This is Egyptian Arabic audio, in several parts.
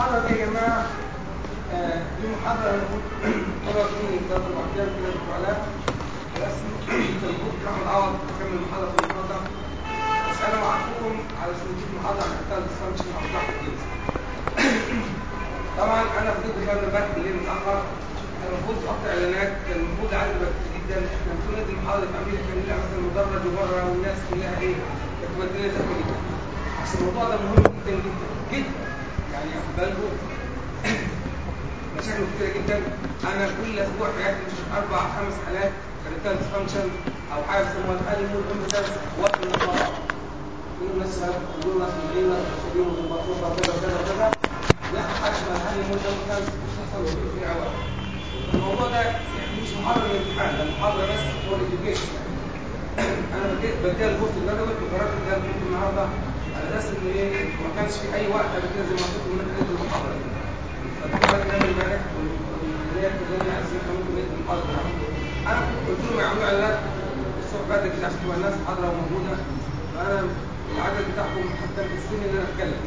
المحاضرة دي يا جماعة آه، دي محاضرة المفروض طلب مني ثلاث أربع أيام كده بتوع عليها بس المفروض أحمد عوض أكمل المحاضرة في النهاردة بس أنا وعدتكم على سنتين محاضرة عن الثالث فانكشن أو ضغط الجنس طبعا أنا فضلت كمان امبارح بالليل متأخر كان المفروض أحط إعلانات كان المفروض العدد يبقى كتير جدا إحنا المفروض ندي المحاضرة في أمريكا كان لها مثلا مدرج وبره والناس كلها إيه كانت مدينة أمريكا عشان الموضوع ده مهم جدا جدا جدا يعني أخد بالكم مشاكل كتيرة جدا أنا كل أسبوع في حياتي مش أربع خمس حالات كاريتال ديسفانكشن أو حاجة بيسموها الحل مود إمبتنس وقت من الفراغ يقولوا ناس شباب يقولوا ناس مدينة يقولوا المطلوبة كذا كذا كذا لا حاجة اسمها الحل مود إمبتنس مش تحصل في عوام الموضوع ده يعني مش محاضرة للامتحان ده محاضرة بس هو الإديوكيشن أنا بديت بديها البوست الجدول وقررت أديها البوست النهاردة على أساس إن إيه ما كانش في أي وقت قبل كده زي ما قلت لكم إن المحاضرة دي فكان كلام امبارح واللي هي كلنا عايزين احنا ممكن ندي محاضره انا قلت لهم يعملوا اعلانات الصبح بدري كده عشان تبقى الناس حاضره وموجوده فانا العدد بتاعكم حتى مكسرين ان انا اتكلم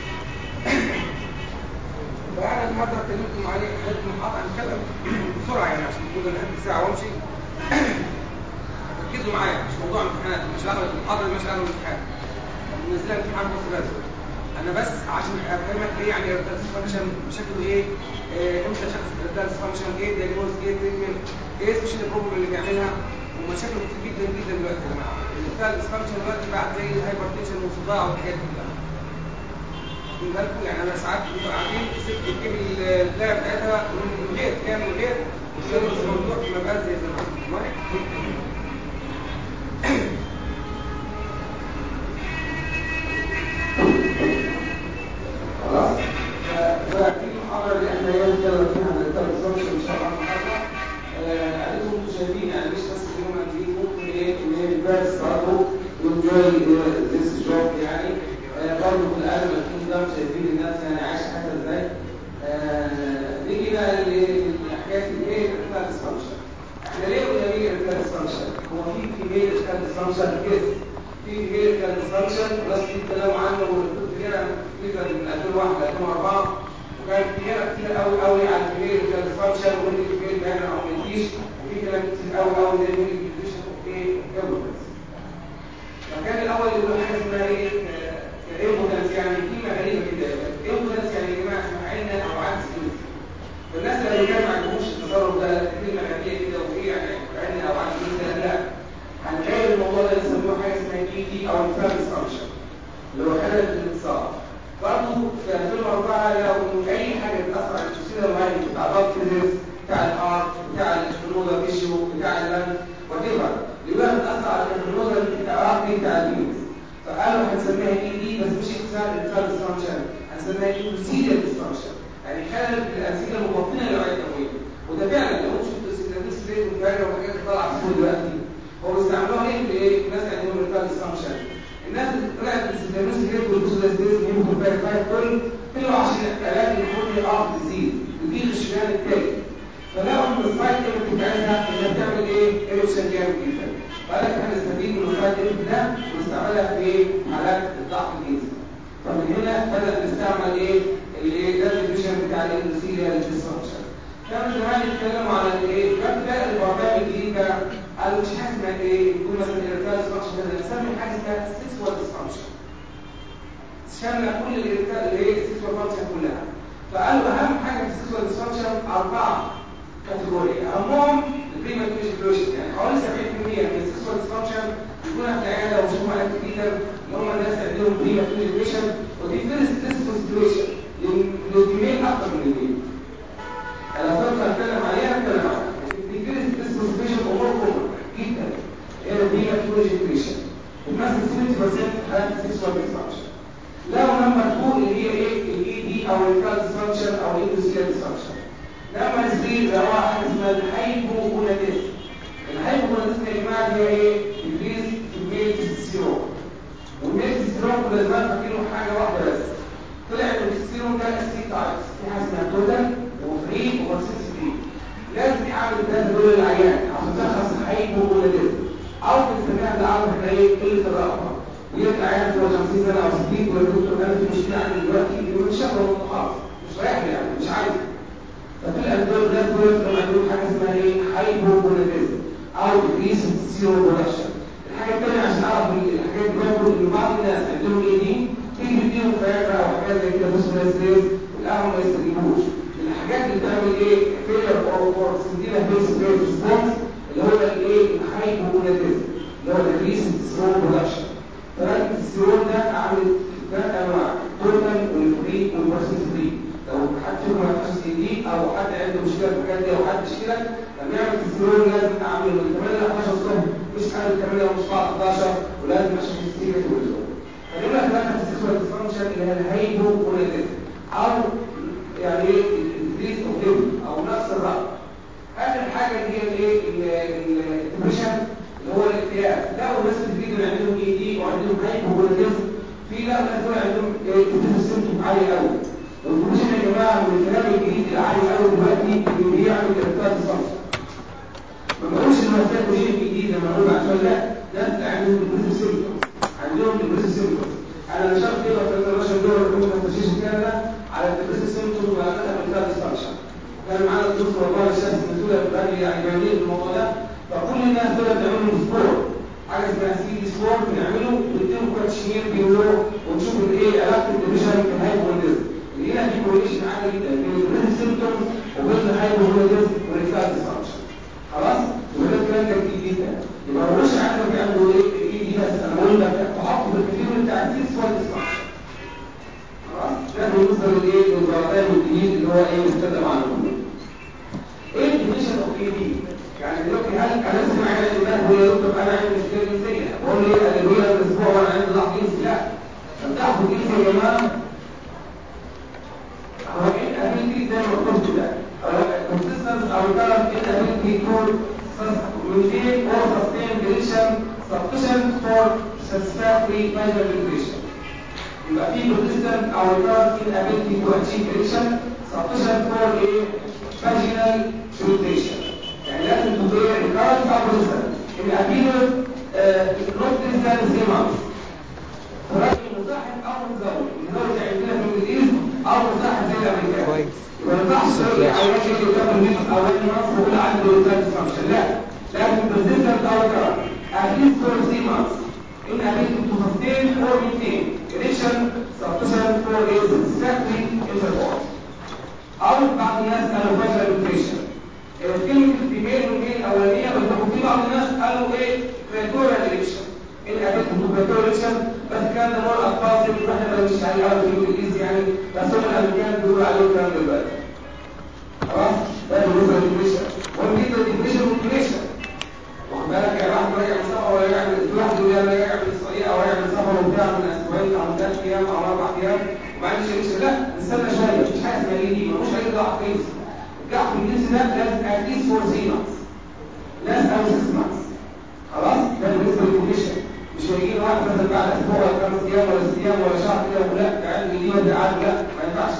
فانا المحاضره اتكلمتم عليه حلقه المحاضره هنتكلم بسرعه يعني عشان المفروض ان احنا ساعه وامشي ركزوا معايا مش موضوع امتحانات مش دعوه المحاضره مش دعوه بالامتحان نزلها امتحان بص بس انا بس عشان افهمك ايه يعني الريتال فانكشن شكله ايه آه، امتى شخص الريتال فانكشن ايه دايجنوز ايه تريتمنت ايه سبيشال بروبلم اللي بيعملها ومشاكل كتير جدا جدا دلوقتي يا جماعه الريتال فانكشن دلوقتي بقى زي الهايبرتنشن والصداع والحاجات دي كلها خدوا بالكم يعني انا ساعات بنبقى قاعدين الست بتجيب البلايه بتاعتها من غير كام من غير وتلاقي الموضوع في مبقى زي زمان خلاص ففي المحاضره اللي احنا اليوم نتكلم فيها عن الثلاث فانكشن ان شاء الله النهارده عليكم انتم شايفين يعني مش بس اليوم قاعدين ممكن ايه ان هي الفيرس برضه وانجوي ذيس جوب يعني آه، برضه في القلب الكينج دام شايفين الناس يعني عايشه حياتها ازاي آه، نيجي بقى لحكايه الايه الثالث فانكشن احنا ليه قلنا ليه الثالث فانكشن هو في في ايه الثالث فانكشن كده في ايه الثالث فانكشن وناس بيتكلموا عنه وكنت هنا فكره من 2001 ل 2004 وكان في هنا كتير قوي قوي عن الكبير الثالث فانكشن ومن الكبير بيعمل او ما يجيش وفي كلام كتير قوي قوي زي مين الديفيشن اوف ايه ايفيدنس فكان الاول يقول حاجه اسمها ايه ايفيدنس يعني كلمه غريبه كده ايفيدنس يعني يا جماعه اسمها عين او عكس كده فالناس اللي كانوا ما عندهمش التصرف ده كلمه غريبه كده وايه يعني عين او عكس كده لا هنلاقي الموضوع ده يسموه حاجه اسمها اي دي او الفيرست فانكشن اللي هو خلل الاتصال برضه في 2004 لقوا انه اي حاجه بتاثر على الجسيم المعين بتاع ضغط الفيزيس بتاع الهارت بتاع النودا تيشو بتاع اللن وكيفر يبقى بتاثر على النودا بتاع العقل بتاع الفينس فقالوا هنسميها اي دي بس مش اختصار للفيرست فانكشن هنسميها اندوثيليال ديسفانكشن يعني خلل في الانسجه المبطنه للوعي الدمويه وده فعلا لو شفت السيستماتيك ستريت والفايره والحاجات اللي طالعه في دلوقتي هو بيستعملوها ليه في ايه؟ الناس عندهم الفيرست فانكشن الناس اللي طلعت بالسيستماتيك ستريت والبوزيتيف ستريت يمكن فاير فاير كل طلعوا عشان علاج الكورني ارت ديزيز ودي الشمال التاني فلقوا ان السايد افكت بتاعتها انها بتعمل ايه؟ ايروشن جامد جدا فقال لك احنا نستفيد من السايد افكت ده ونستعملها في ايه؟ حالات الضعف الجنسي فمن هنا بدأ نستعمل ايه؟ الايه؟ ده الديفيشن بتاع الاندوثيليال ديسفانكشن كانوا زمان يتكلموا على الايه؟ كان ده البرنامج الجديد ده قالوا مش حاجه اسمها ايه؟ يقول مثلا الارتال ديسفانكشن ده نسمي حاجه اسمها سيكسوال ديسفانكشن شامله كل الارتال اللي هي السيكسوال فانكشن كلها فقالوا اهم حاجه في السيكسوال ديسفانكشن اربعه كاتيجوري اهمهم البريماتور ايجيكيوشن يعني حوالي 70% من السيكسوال ديسفانكشن يكون هتلاقيها لو شوفوا على الكمبيوتر اللي هم الناس عندهم بريماتور ايجيكيوشن ودي فيرست تيستفول سيتويشن للفيميل اكتر من الميل انا فضلت اتكلم عليها اتكلم عنها دي فيرست تيستفول سيتويشن امور كومن جدا هي البريماتور ايجيكيوشن بتمثل 70% حالات السيكسوال ديسفانكشن لو نمبر 2 اللي هي ايه الاي دي او الكال ديسفانكشن او الاندوسيال ديسفانكشن نمبر 3 اللي هو حاجه اسمها الهايبوغوناديزم الهايبوغوناديزم يا جماعه هي ايه انكريز في الميل تستوستيرون والميل تستوستيرون كنا زمان فاكرينه حاجه واحده بس طلع ان التستوستيرون ده سي تايبس في حاجه اسمها توتال وفري وبرسيس فري لازم يعمل ده دول العيان عشان تشخص الهايبوغوناديزم او بنسميها بالعربي احنا ايه قله الرغبه ويطلع عيان فوق 50 سنه او 60 ويقول دكتور انا في مشكله عندي دلوقتي يقول مش شهر ونص خالص مش مش رايح يعني مش عايز ففي الأندول ده دول عندهم حاجة اسمها ايه هايبوكونيزم أو ديكريس سيرو برودكشن الحاجة الثانية عشان أعرف الحاجات دي برضه إن بعض الناس عندهم ايه دي تيجي تديهم فاكرة أو حاجات زي كده بس ستريس والقهوة ما يستجيبوش الحاجات اللي بتعمل ايه فيلر أو أو تدينا فيس فيس ريسبونس اللي هو الايه الهايبوكونيزم اللي هو ديكريس سيرو برودكشن فلكن السيرون ده عامل ثلاث انواع توتال والفري والبروسيس فري لو حد فيكم ما يعرفش دي او حد عنده مشكله في الحاجات دي او حد مشكله لما يعمل السيرون لازم اعمله من 8 ل 11 الصبح مش قبل 8 ونص بعد 11 ولازم عشان يستيقظ كل يوم فنمره ثلاثه في السيكشوال ديسفانكشن اللي هي الهايبوكونيزم او يعني ايه الديكريس اوف ليفل او نقص الرأي اخر حاجه اللي هي الايه الديبريشن اللي هو الاكتئاب لا والناس اللي بيجوا عندهم اي دي وعندهم هايبوكونيزم في لا ناس دول عندهم سيمتوم عالي قوي والديبريشن يا جماعه من الكلام الجديد العالي قوي دلوقتي اللي بيعمل ارتباط الصمت ما بقولش ان هو تكوين جديد لما اقول عشان لا ناس عندهم ديبريشن سيمتوم عندهم ديبريشن سيمتوم انا نشرت كده في الرشا دول اللي هم تشخيص كده على الديبريشن سيمتوم وعلاقتها بالارتباط الصمت كان معانا الدكتور والله الشمس مسؤول الراجل يعني جميل في الموضوع ده فكل الناس دول بيعملوا سبور حاجه اسمها سي دي سبور بنعمله ونديهم كوتشير بيقولوا ونشوف الايه علاقه الديفيجن في الهايبوكونديزم لقينا في كورليشن عالي جدا بين البريد سيمتومز وبين الهايبوكونديزم والريفلاكس ديسفانكشن خلاص وده الكلام ده كتير جدا يبقى ما هوش عارف بيعملوا ايه الاي دي بس انا بقول لك تعاقب الكثير من التعزيز هو الديسفانكشن خلاص ده بالنسبه للايه للبرطان الجديد اللي هو ايه مستخدم عنه ايه الديفيجن اوف اي دي يعني دلوقتي هل انا اسمع على الناس هو يا دكتور انا عندي مشكله جنسيه بقول له ايه قال لي الاسبوع وانا عندي ضغط جنسي لا طب ضغط جنسي يا جماعه هو ايه الابيلتي زي ما قلت كده او كونسيستنس او كلام ايه الابيلتي تكون maintain or sustain duration sufficient for satisfactory vaginal nutrition يبقى في persistent او recurrent inability to achieve duration sufficient for a vaginal nutrition يعني لازم تكون recurrent او persistent ان appeal not less than three months ولكن مزاحم او مزود مزود عندنا في الانجليز او مزاحم زي الامريكان كويس يبقى ما ينفعش تقول عيان يجي قدام الميت او اي مصر ويقول عنده ريتارد فانكشن لا لازم persistent او recurrent at least for three months in ability to sustain or maintain erection sufficient for a satisfactory intercourse او بعض الناس قالوا vaginal nutrition كلمة الفيميل والميل الأولانية بتاخد في بعض الناس قالوا إيه كريتوريال إليكشن إيه الأبيت كريتوريال إليكشن بس الكلام ده مور ألفاظ وإحنا ما مش عليه قوي في الإنجليزي يعني بس هم الأمريكان بيقولوا عليه الكلام ده دلوقتي خلاص ده بالنسبة للديبريشن مهم جدا الديبريشن والديبريشن واخد بالك يا واحد راجع من سفر ولا راجع من في واحد يقول انا راجع من السعودية أو راجع من سفر وبتاع من أسبوعين أو من ثلاث أيام أو أربع أيام وبعدين شيء لا نستنى شوية مفيش حاجة اسمها إيه دي ملوش أي ضعف كيس الضعف الجنسي ده لازم at least for three months لازم أو six months خلاص ده بالنسبة للديبريشن مش هيجي واحد مثلا بعد أسبوع ولا خمس أيام ولا ست أيام ولا شهر كده ولا لا ده عندي دي ولا عادي لا ما ينفعش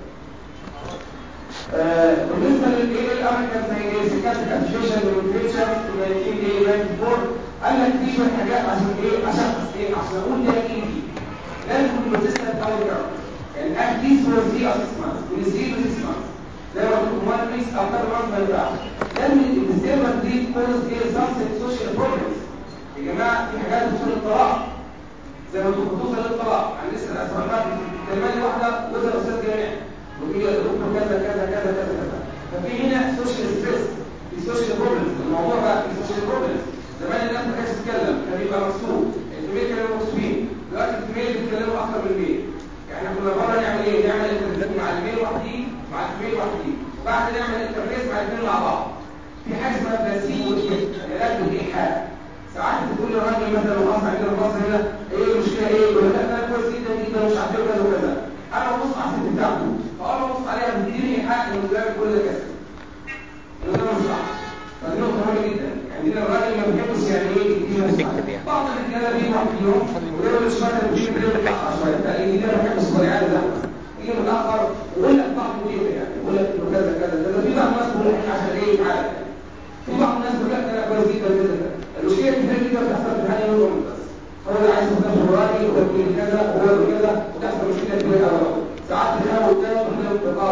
بالنسبة للإيه الأمريكان سايكاتريك أسوشيشن للنيوتريشن في 1994 قال لك دي شوية حاجات عشان إيه عشان إيه عشان أقول ده إيه دي لازم يكون persistent أو recurrent يعني at least for 3 or 6 months من 3 to 6 months زي ما قلت لكم one week أو 3 months ما ينفعش لأن الديستربر دي cause إيه some social problems يا جماعة في حاجات بتوصل للطلاق زي ما قلت بتوصل للطلاق يعني لسه الأسماء كلمة واحدة وزن أستاذ جامعي وهي الدكتور كذا كذا كذا كذا كذا ففي هنا سوشيال ستريس في سوشيال بروبلمز الموضوع بقى في سوشيال بروبلمز زمان الناس ما كانتش تتكلم كان يبقى مكسوف الفيميل كانوا مكسوفين دلوقتي الفيميل بيتكلموا اكتر من الميل يعني احنا كنا بره نعمل ايه نعمل انترفيو مع الميل وحدين مع الفيميل وحدين وبعد نعمل انترفيو مع الاثنين مع بعض في حاجه اسمها بلاسيبو افكت علاج بالايحاء ساعات بتقول للراجل مثلا لو خلاص عندنا خلاص هنا ايه المشكله ايه يقول لك انا كويس جدا جدا مش عارف كذا وكذا انا ببص على الست بتاعته فاول ما ابص عليها بتديني ايحاء ان بيعمل كل ده كذا ده مش صح فدي نقطه مهمه جدا يعني دي الراجل ما بيحبش يعني ايه يدينا بعض الرجاله بيجوا واحد يوم ويقول مش مثلا بيجي بيجي متاخر شويه تلاقيه ده ما بيحبش الصريعات ده يجي متاخر ويقول لك بعض كده يعني يقول لك انه كذا كذا كذا في بعض الناس بيقول لك عشان ايه تعالى في بعض الناس بيقول لك انا كويس جدا كذا المشكله كتير جدا بتحصل في هذه الامور بس هو اللي عايز يخش الراجل وهو كذا وهو كذا وتحصل مشكله كبيره قوي ساعات تخاف قدام وتلاقي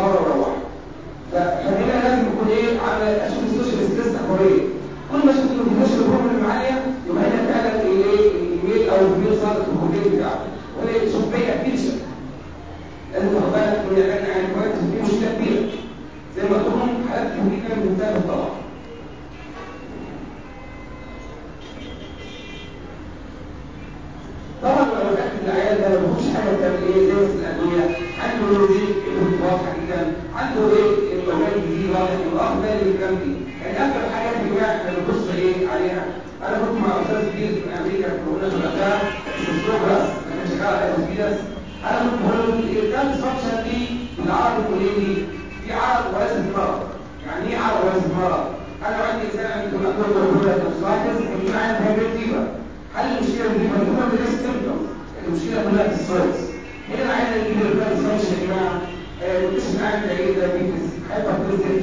واضحه جدا عنده ايه الاورجان دي واضح واخد بالي من الكلام دي يعني اكثر الحاجات يا جماعه احنا بنبص ايه عليها انا كنت مع استاذ كبير في امريكا في قلنا في الافلام اسمه راس انا شغال على اسبيدس انا كنت بقول الكام فانكشن دي بالعربي بيقول لي في عرض وليس مرض يعني ايه عرض وليس مرض انا عندي انسان عنده مكتوب كلها توسلايتس وفي عندي هايبريد فيبر هل المشكله دي مكتوبه من السيمبتومز المشكله كلها في السورس هنا انا عايز اجيب الكام فانكشن يا جماعه مش قاعد ايه ده بيتس هايبر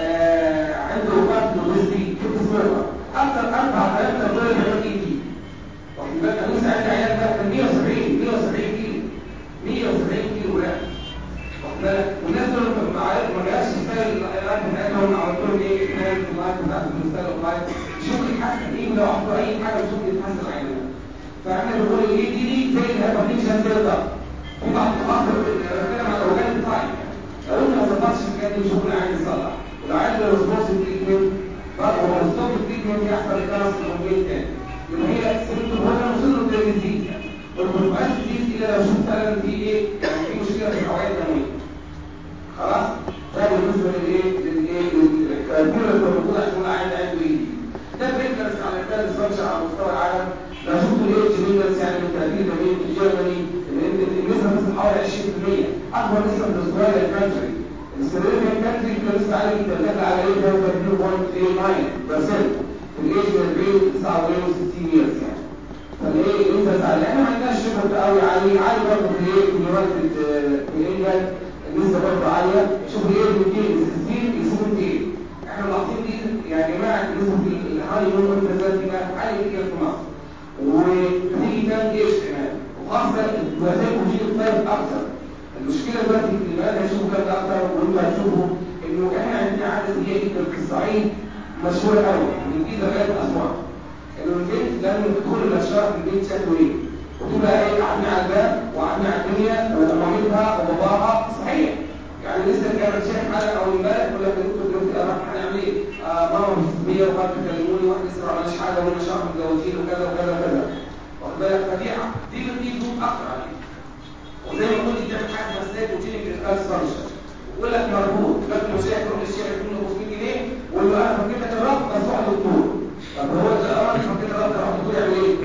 عنده وقت لوبستي كتسموها اكتر اربع ثلاثة دول بيعمل اي دي واخد بالك انا لسه عندي عيال ده كان 170 170 كيلو 170 كيلو لا واخد بالك والناس دول ما جاش ستايل الايرات بتاعتهم عملت لهم ايه كلام في اللايف بتاعت الستايل اوف لايف شوف يتحسن ايه لو حطوا اي حاجه شوف يتحسن عيننا فاحنا بنقول الاي دي دي زي الهايبرتنشن زي الضغط في بعض الاخر بنتكلم عن الاورجان تايب لو انت ما ظبطتش الحاجات دي شغل عايز يصلح ولو عايز ريسبونس تريتمنت برضه هو الستوب تريتمنت يحصل الكلاس الهرموني تاني يبقى هي سيمتوم هو وصل له ديزيز وما تبقاش ديزيز الا لو شفت فعلا في ايه يعني في مشكله في الاوعيه الدمويه خلاص ده بالنسبه للايه للايه للكبيره اللي موجوده عشان انا عايز عنده ايه ده بريفرنس على الثالث فانكشن على مستوى العالم لو شفتوا الايه جينيرس يعني من 30 80 في جيرماني النسبه مثلا حوالي 20% اكبر نسبه من الصغيره كانتري السيريبيان كانتري كان لسه عالي جدا داخل على ايه ده 32.89% في الايج من 40 69 years يعني فالايه الانسى على احنا ما عندناش شبه قوي عالي عالي برضه في الايه في اليونايتد في انجلند النسبه برضه عاليه شوف الايه من 260 ل 70 احنا ملاحظين دي يا جماعه نسبه الهاي نون انفلونزا دي عاليه جدا في مصر وبتيجي كام جيش كمان وخاصه وسائل وجود الطيب اكثر المشكله دلوقتي في البلد هيشوفوا كده اكتر وانتوا هتشوفوا انه احنا عندنا عاده سيئه جدا في الصعيد مشهوره قوي من الجيزه لغايه اسوان انه البنت لما تدخل الاشراف في البيت شكله ايه؟ وتبقى ايه قاعدين على الباب وقاعدين على الدنيا ومامتها وباباها صحيح يعني لسه كانت شايف حلقه او امبارح ولا كنت دلوقتي انا هنعمل ايه؟ آه ماما مستنيه وقعدت تكلموني واحد لسه ما عملش حاجه وانا شهر متجوزين وكذا وكذا وكذا واخد بالك فديعه دي بتجيب ضوء اكتر عليك وزي ما قلت تعمل حاجه اسمها ستيت وتيجي بالكاس فانكشن يقول لك مربوط لكن مش هيروح للشارع يكون له 500 جنيه ويقول له انا فكيتك الربط بس روح دكتور طب هو ده امر فكيت الربط راح دكتور يعمل ايه؟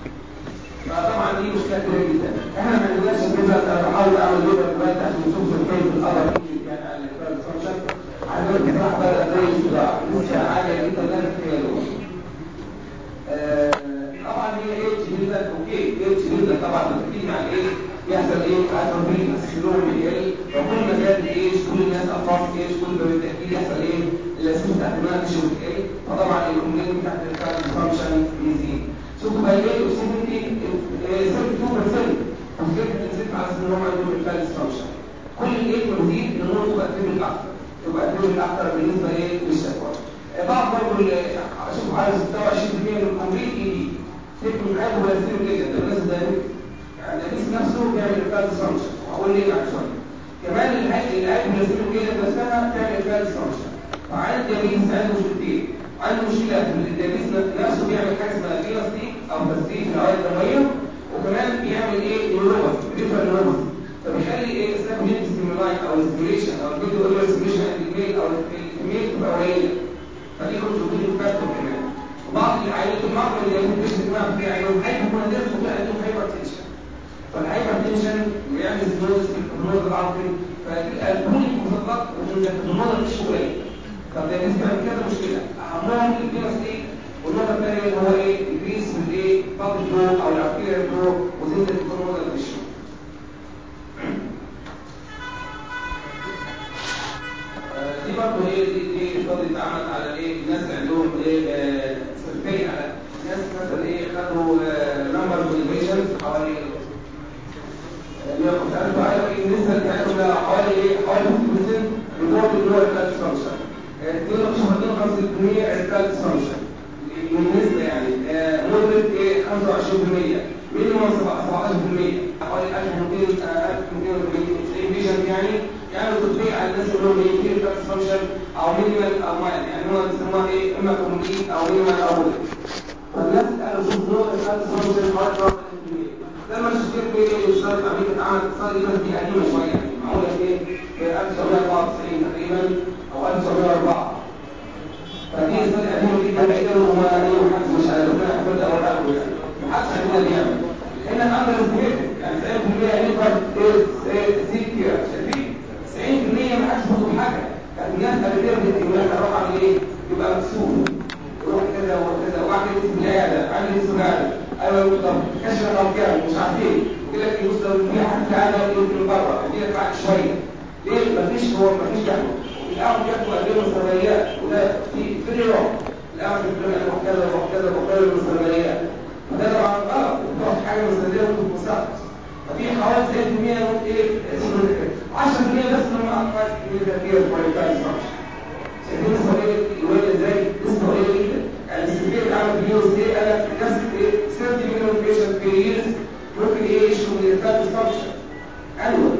فطبعا دي مشكله كبيره جدا احنا ما عندناش كده انا بحاول اعمل ليبر دلوقتي عشان نشوف الكيف القدر يعني على الكاس فانكشن عندنا بصراحه بقى زي الصداع مشكله عاليه جدا لا تتخيلوها طبعا هي ايه تشيلها اوكي ايه تشيلها طبعا بتيجي مع ايه يحصل ايه اتروفي السيلوم بيقل وكل ما زاد الايش كل الناس اطراف ايش كل ما بالتاكيد يحصل ايه الاسيس بتاعت الماء تشوف بتقل فطبعا الكومبليت بتاعت الكارد فانكشن يزيد شوفوا بقى ايه وسيبتي 72% وكيف بتنزل على اساس ان هم عندهم الكارد فانكشن كل ايه ما بيزيد الامور تبقى تريبل اكتر تبقى تريبل اكتر بالنسبه ايه للشكوى بعض برضه شوف على 26% من الكومبليت ايدي تكون حاجه ولا يصير جدا ده الناس ده يعني الجسم نفسه بيعمل الكارد فانكشن وهقول ليه بعد شويه كمان الهيئه الهيئه النسيم كده نفسها بتعمل الكارد فانكشن فعند الديابيتس عنده مشكلتين عنده مشكله في الديابيتس نفسه بيعمل حاجه اسمها ديلاستيك او تسديد في الاوعيه الدمويه وكمان بيعمل ايه نيوروباث بريفر نيوروباث فبيخلي ايه السيرفيت ستيمولاي او الستيميوليشن او الفيديو اوريال ستيميوليشن عند الميل او الفيميل تبقى قليله فدي كونتريبيوتنج فاكتور كمان وبعض العينات المرضى اللي عندهم بريشر دماغ في عندهم هايبوكوندريا وفي عندهم هايبر تنشن فالهايبر تنشن بيعمل سيروز في الهرمون العصبي فتبقى البوليك مفضلات وان الهرمون مش قليل طب ده بالنسبه لكذا مشكله اهمهم الديناستيك والنقطه الثانيه اللي هو ايه انكريس في الايه بابل فلو او الارتيريال فلو وزياده الهرمون التشو دي برضه ايه دي دي فضل اتعملت على ايه الناس اللي عندهم ايه سيرفي على ناس مثلا ايه خدوا نمبر موديفيشن حوالي 150 عايزه ايه النسبه بتاعتهم حوالي ايه حوالي 50% ريبورت ان هو الكالت فانكشن 52% الكالت فانكشن بالنسبه يعني مودريت ايه 25% مينيمم 17% حوالي 1200 1240 فيجن يعني يعني تطبيق على الناس اللي هم ايه في الكالت فانكشن او مينيمال او مايل يعني هم بيسموها ايه اما كومبليت او مينيمال او مودريت فالناس قالوا شوف نوع الكالت فانكشن حوالي لما تشتري في ايه الشرط امريكا اتعمل اقتصادي بس دي قديمه شويه يعني معموله ايه في 1994 تقريبا او 1904 فدي سنه قديمه جدا بعيدا وما ايه محدش مش على ربنا يحفظ اول حاجه يعني محدش عندنا بيعمل هنا اندر استيميتد يعني 90% يقدر ايه سي كير شايفين 90% ما حدش بياخد حاجه يعني الناس اللي بتربط يقول لك اروح اعمل ايه يبقى مكسور يروح كذا وكذا وبعد اسم العياده عندي اسم العياده ايوه طب كشف رقم كام مش عارف ايه يقول لك يبص لو في حد في العياده يمكن بره يجي لك بعد شويه ليه مفيش هو مفيش دعوه الاول ياخدوا ادويه مستمريات وده في في روح الاول يقول لك روح كذا روح كذا روح كذا مستمريات وده طبعا غلط وتروح حاجه مستمريه وانت مساعد ففي حوالي 90% ممكن ايه 10% بس من الاعمال اللي فيها كواليفايد ستراكشر شايفين الصغير الوالد ازاي لسه قليل جدا يعني الاستفيد اللي عمل بيه وازاي قال لك نفس ايه 30 مليون بيشنت بيريز ممكن ايه يشرب من الفات ستراكشر انوال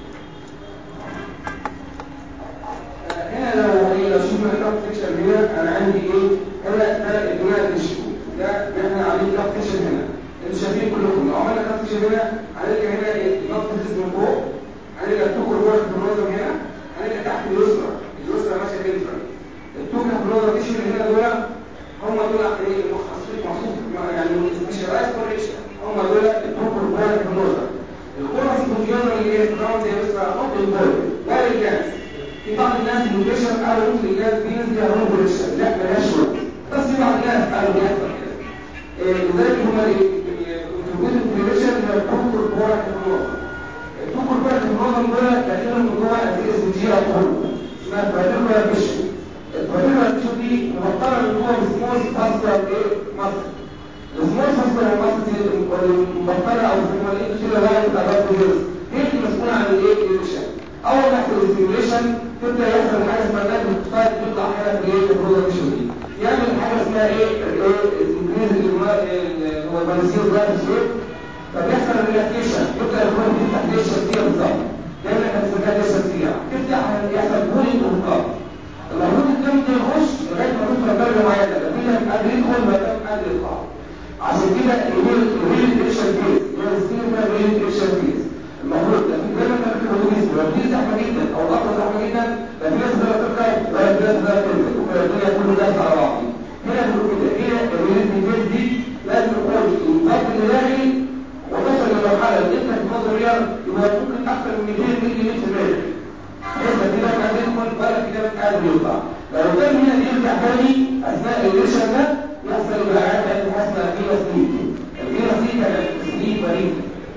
هنا لو ايه لو شفنا الكاب فيكشن هنا انا عندي ايه هنا ده البناء التشكيل ده احنا عاملين كاب فيكشن هنا انتوا شايفين كلكم لو عملنا كاب فيكشن هنا هنلقى هنا ايه نقطه الجسم من فوق هنلقى التوكر جوه الكروموزوم هنا هنلقى تحت اليسرى اليسرى ماشيه كده التوكر كروموزوم تيشو اللي هنا دول هم دول ايه مخصصين مخصوص يعني سبيشالايز كوريكشن هم دول التوكر جوه الكروموزوم الكورس كونجيوزر اللي هي الكراون زي يسرى نوت انفولد ولا الجانس في بعض الناس البريشر قالوا ممكن الجهاز بينز دي هرمون بريشر لا بلاش شغل بس في بعض الناس قالوا بيحصل كده لذلك هم الكونتريبيوتد بريشر هي التوكر بورا كمنظم التوكر بورا كمنظم دول تقريبا من جوه الاسي اس جي او اسمها براديكولا فيشن البراديكولا فيشن دي مبطله من جوه بسموث فاسكولار ايه مصر السموث فاسكولار مصر مبطله او زي ما قلت كده لاين بتاع هي اللي مسؤوله عن الايه الفيشن اول ما يحصل السيميوليشن تبدا يحصل حاجه اسمها ناتج فايت تطلع حاجه في ايه البرودكشن دي يعمل حاجه اسمها ايه الانكريز اللي هو البنسيل جلاس ريت فبيحصل ريلاكسيشن يبدا يكون في تحليل شخصيه بالظبط دايما احنا بنسميها دي شخصيه تفتح يحصل بولينج وفقار المفروض الدم ده يخش لغايه ما توصل لدرجه معينه لكن قادر يدخل ما دام قادر يطلع عشان كده الريل الريل فيز هي السكين فيها ريل فيز المفروض لكن دايما كان في الهوميز ودي زحمه جدا او الارض زحمه جدا لا في ناس لا تركب ولا في ناس لا تنزل الدنيا كله جاهز على بعضه هنا بيقول كده هنا الريليز ديفيز دي لازم يخرج الضغط الالهي وتصل لمرحله ان انت في نظريه يبقى ممكن اكثر من 200 مللي متر متر لسه كده ما تدخل ولا كده مش قادر يطلع لو كان هنا يرجع تاني اثناء الريشن ده يحصل البعاد اللي حصل فيها سليب الفيها سليب كانت سليب بريد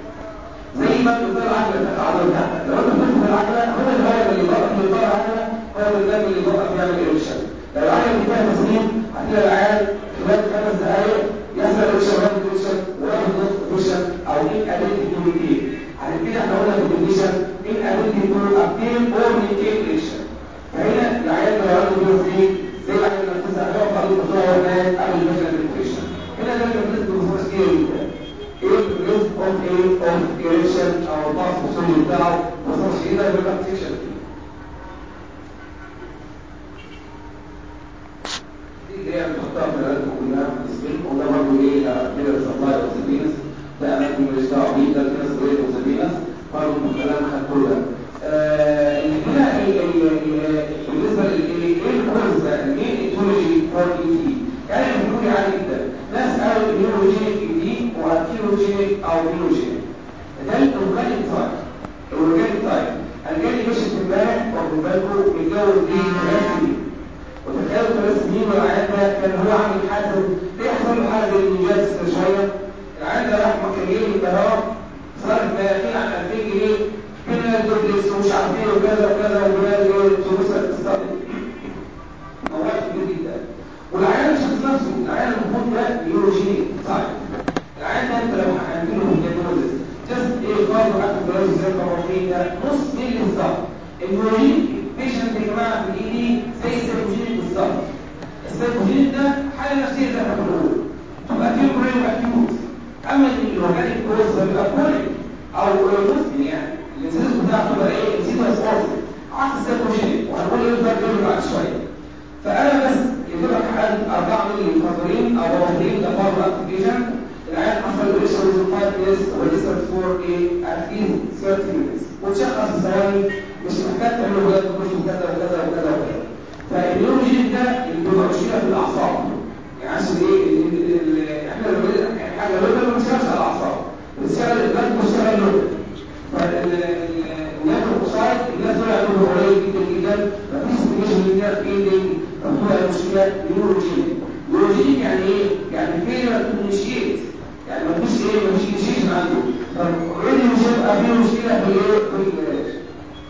زي ما بتقول العجله بتاعت العضله بتاعتك لو انت بتفتح العجله هو الهواء اللي بيضغط اللي بيطلع العجله هو الدم اللي بيضغط يعمل ايركشن لو العجله دي فيها تسليم هتلاقي العيال خلال خمس دقائق يحصل ايركشن واحد ايركشن واحد نص ايركشن او ان ابيلتي تو ميتين عشان كده احنا قلنا في الديفيشن ان ابيلتي تو ابتين اور ميتين ايركشن فهنا العيال لو عنده بيوزين زي العيال لما تسع هو خليط بتوعه هناك قبل المشهد الانفكشن هنا ده اللي بنسبه بصوره كتير جدا ايه الريسك اوف ايه اوف ايريشن او الضغط الصوتي بتاعه وصل شديده يبقى سيكشن دي اللي هي بتحطها في الالات كلها في السبين وده برضه ايه كده سبلاي اوف سبينس ده اماكن مش دعوه بيه ده كده سبلاي اوف سبينس برضه من كلام خدته ده هنا بالنسبه للايه ايه الكورس ده المين ايتولوجي فور اي تي يعني بنقول عادي جدا ناس قالوا نيوروجينيك دي وكيروجينيك او نيوروجينيك ده الاورجانيك تايب الاورجانيك تايب انا جالي باشا امبارح واخد بالكم متجوز ايه ثلاث سنين وتخيلوا ثلاث سنين والعيان ده كان هو عامل حادث ليه حصل له حاجه زي الانجاز شويه العيان ده راح مكانين القاهره صرف ما يقين عن 2000 جنيه هنا الدبلس ومش عارف ايه وكذا وكذا وبلاد ايه تونس تستخدم مواد كبير جدا والعيان مش نفسه العيان المفروض ده نيوروجينيك طيب العيان ده انت لو هنعمله دياجنوزس جاست ايه فرض اكتب جلاس زي الكهربائي ده نص مللي بالظبط النيوروجينيك بيشنت يا جماعه في الايدي زي السيروجينيك بالظبط السيروجينيك ده حاله نفسيه زي ما بنقول تبقى تيمبري واكيوت اما الاورجانيك كوز بيبقى كوري او مسلم يعني الانسيدنس بتاعته بقى ايه انسيدنس اوف عكس السيروجينيك وهنقول ايه الفرق بينهم بعد شويه فانا بس يجيب لك حد 4 مللي مخاطرين او مخاطرين ده فارم اكتيفيشن العيان حصل ريشن 5 مينتس ولسه فور ايه ات ليست 30 مينتس وتشخص ثواني جدا جدا مفيش ستيميشن للنيرف ايدنج فبتبقى مشكله نيوروجينيك نيوروجينيك يعني ايه؟ يعني فيلر تو انيشيت يعني مفيش ايه مفيش انيشيشن عنده طب اوريدي مش هيبقى في مشكله في الايه؟ في ال-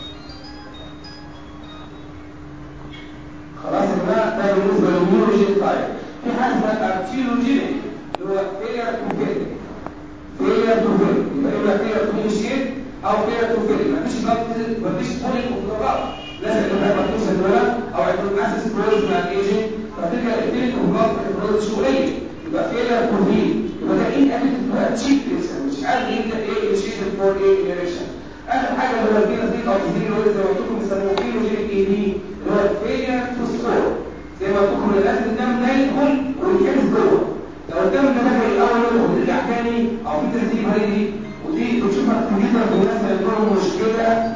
خلاص يا جماعه ده بالنسبه للنيوروجين تايب في حاجه اسمها ارتيروجينيك اللي هو فيلر تو فيلر فيلر تو فيلر يبقى اما فيلر تو انيشيت او فيلر تو فيلر مفيش ضغط مفيش بولينج اوف ذا ضغط لازم يبقى هايبرتنشن ولا او عندهم اسيس بروز مع الايجنج فتلك الفيلر اوف ضغط البروز قليل يبقى فيلر تو فيل يبقى ده ان اديتيف بقى تشيك لسه مش قادر يبدا ايه انيشيشن فور ايه انيريشن اخر حاجه اللي هو الفينس دي او الزيرو اللي هو زي ما قلت لكم بيسموه فينوجينيك اي دي اللي هو فيلر تو ستور زي ما قلت لكم لازم الدم ده يدخل ويتكبس جوه لو الدم ده دخل الاول ويرجع تاني او في ترتيب هيجي ودي بتشوفها كتير جدا في الناس اللي عندهم مشكله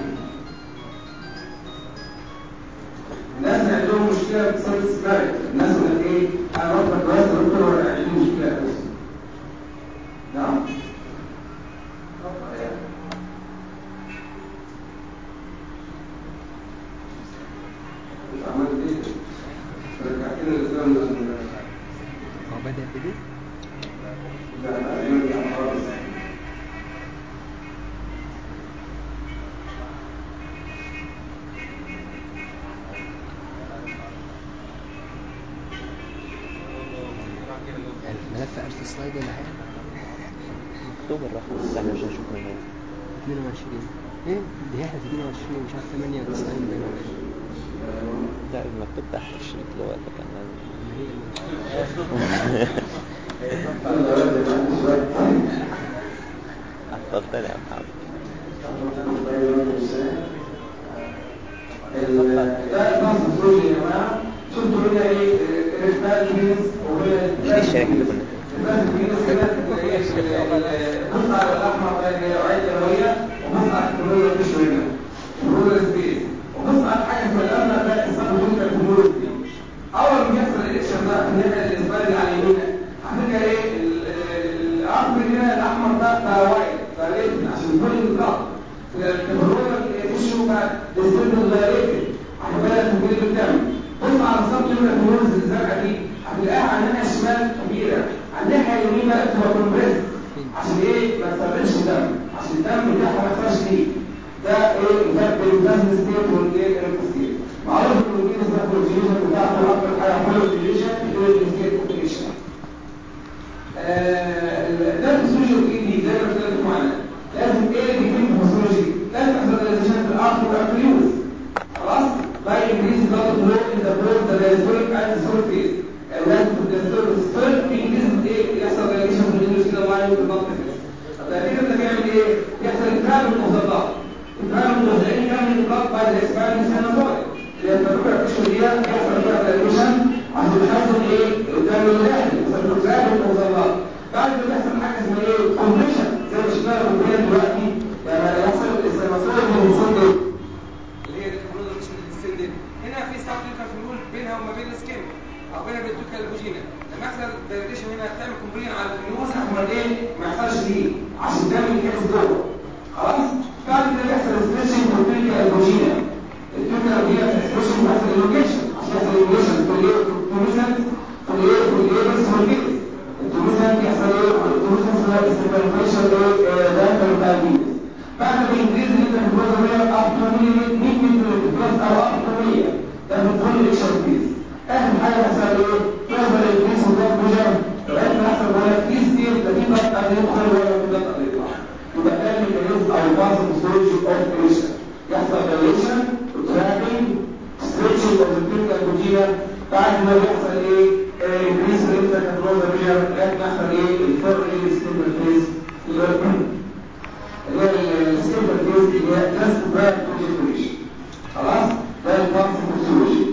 الناس اللي عندهم مشكله بسبب السكارت الناس اللي ايه انا رحت كويس دكتور ولا عندي مشكله بس نعم عملت ايه؟ رجعت لنا الاسلام هو بدأ بدي لا لا يرجع خالص الملف أرسل سلايد ولا حاجة مكتوب الرقم احنا مش هنشوف من هنا 22 ايه دي احنا في 22 مش عارف 98 باين ولا ايه لا المكتوب تحت الشريط اللي هو اللي كان نازل ما هي اللي- اتفضل يا محمد ده النص الزوجي يا جماعه شفتوا هنا ايه الريفال كوينز وهنا مش دي الشركة اللي كنا الريفال كوينز هنا بص على الاحمر ده اللي هي عين دمويه وبص على الكلوريا مفيش هنا الكلوريا سبيس وبص على حاجه في الامن ده اسمها جلوكا الكلوريا اول ما يحصل الالكشن ده من هنا الاسبال اللي على اليمين هتلقى ايه الارض هنا الاحمر ده بقى وايد بقى ليتن عشان كل الضغط الكلوريا تشو بقى السن الغيرتي عمالة تنزل بالدم بص على الصوت من الفلوس الزرقاء دي هتلاقيها على الناحية الشمال كبيرة على الناحية اليمين بقى تبقى كومبريس عشان ايه ما تسربش دم عشان الدم بتاعها ما يحصلش ليه ده ايه الفرق بين البلازم ستيت والايه الستيت معروف ان الجين اسمها كونجيشن بتاعته اكتر حاجه حلوه الكونجيشن غير الستيت كونجيشن ده الفسيولوجي الايدي زي ما قلت لكم معانا لازم ايه بيكون الفسيولوجي لازم اكسلريشن في الارض والارتريوز خلاص by increasing blood flow in the blood the diastolic and systolic phase لازم في الديastolic systolic increase ايه يحصل dilation في الانdothelial line وفي البلد فيس طب ده كده ده بيعمل ايه يحصل انتراجل مضادات انتراجل مضادات يعمل البلد by the expanding sinusoid اللي هي الفلوكر تشو دي يحصل فيها dilation عشان يحصل ايه الدم الداخلي يحصل انتراجل مضادات بعد كده بيحصل حاجه اسمها ايه كومبريشن زي ما شفناها في الفيديو دلوقتي لما يحصل السينوسويد من الصدر اللي هي الكبرودة مش بتستندد هنا في سبتيكال فلول بينها وما بين السكين او بينها وبين الدوكا البوجينا لما يحصل دايليشن هنا تعمل كومبلين على الفلوس احمر ايه ما يحصلش ليه عشان الدم يتحبس جوه خلاص بعد كده بيحصل ستريشنج في الدوكا البوجينا الدوكا البوجينا ستريشنج بيحصل الوجيشن عشان يحصل الوجيشن في الايه في التوميسنت في الايه في الايه بس في الفيكس التوميسنت يحصل ايه التوميسنت اسمها استيفانيفيشن ايه داخل بتاع الفيكس بعد ما ينكريز انت في الجزء ده اب تو 100 متر بلس او اب تو 100 ده بتكون الاكشن بيس اخر حاجه تحصل ايه؟ تحصل انكريز في الضغط بوجر لغايه ما يحصل ولا في ستيل لا في ضغط قبل يدخل ولا في ضغط قبل يطلع يبقى ده الميكانيزم او الباص ستورج اوف ايشن يحصل دايليشن تراكنج ستريتشنج اوف الكلينيكال بوجينا بعد ما يحصل ايه؟ انكريز في الانتركابلوزر بوجر لغايه ما يحصل ايه؟ الفور ايه ستيبل فيس اللي هي السيمبل فيز اللي هي جاست براير كونجكتوريشن خلاص ده البارت فيسيولوجي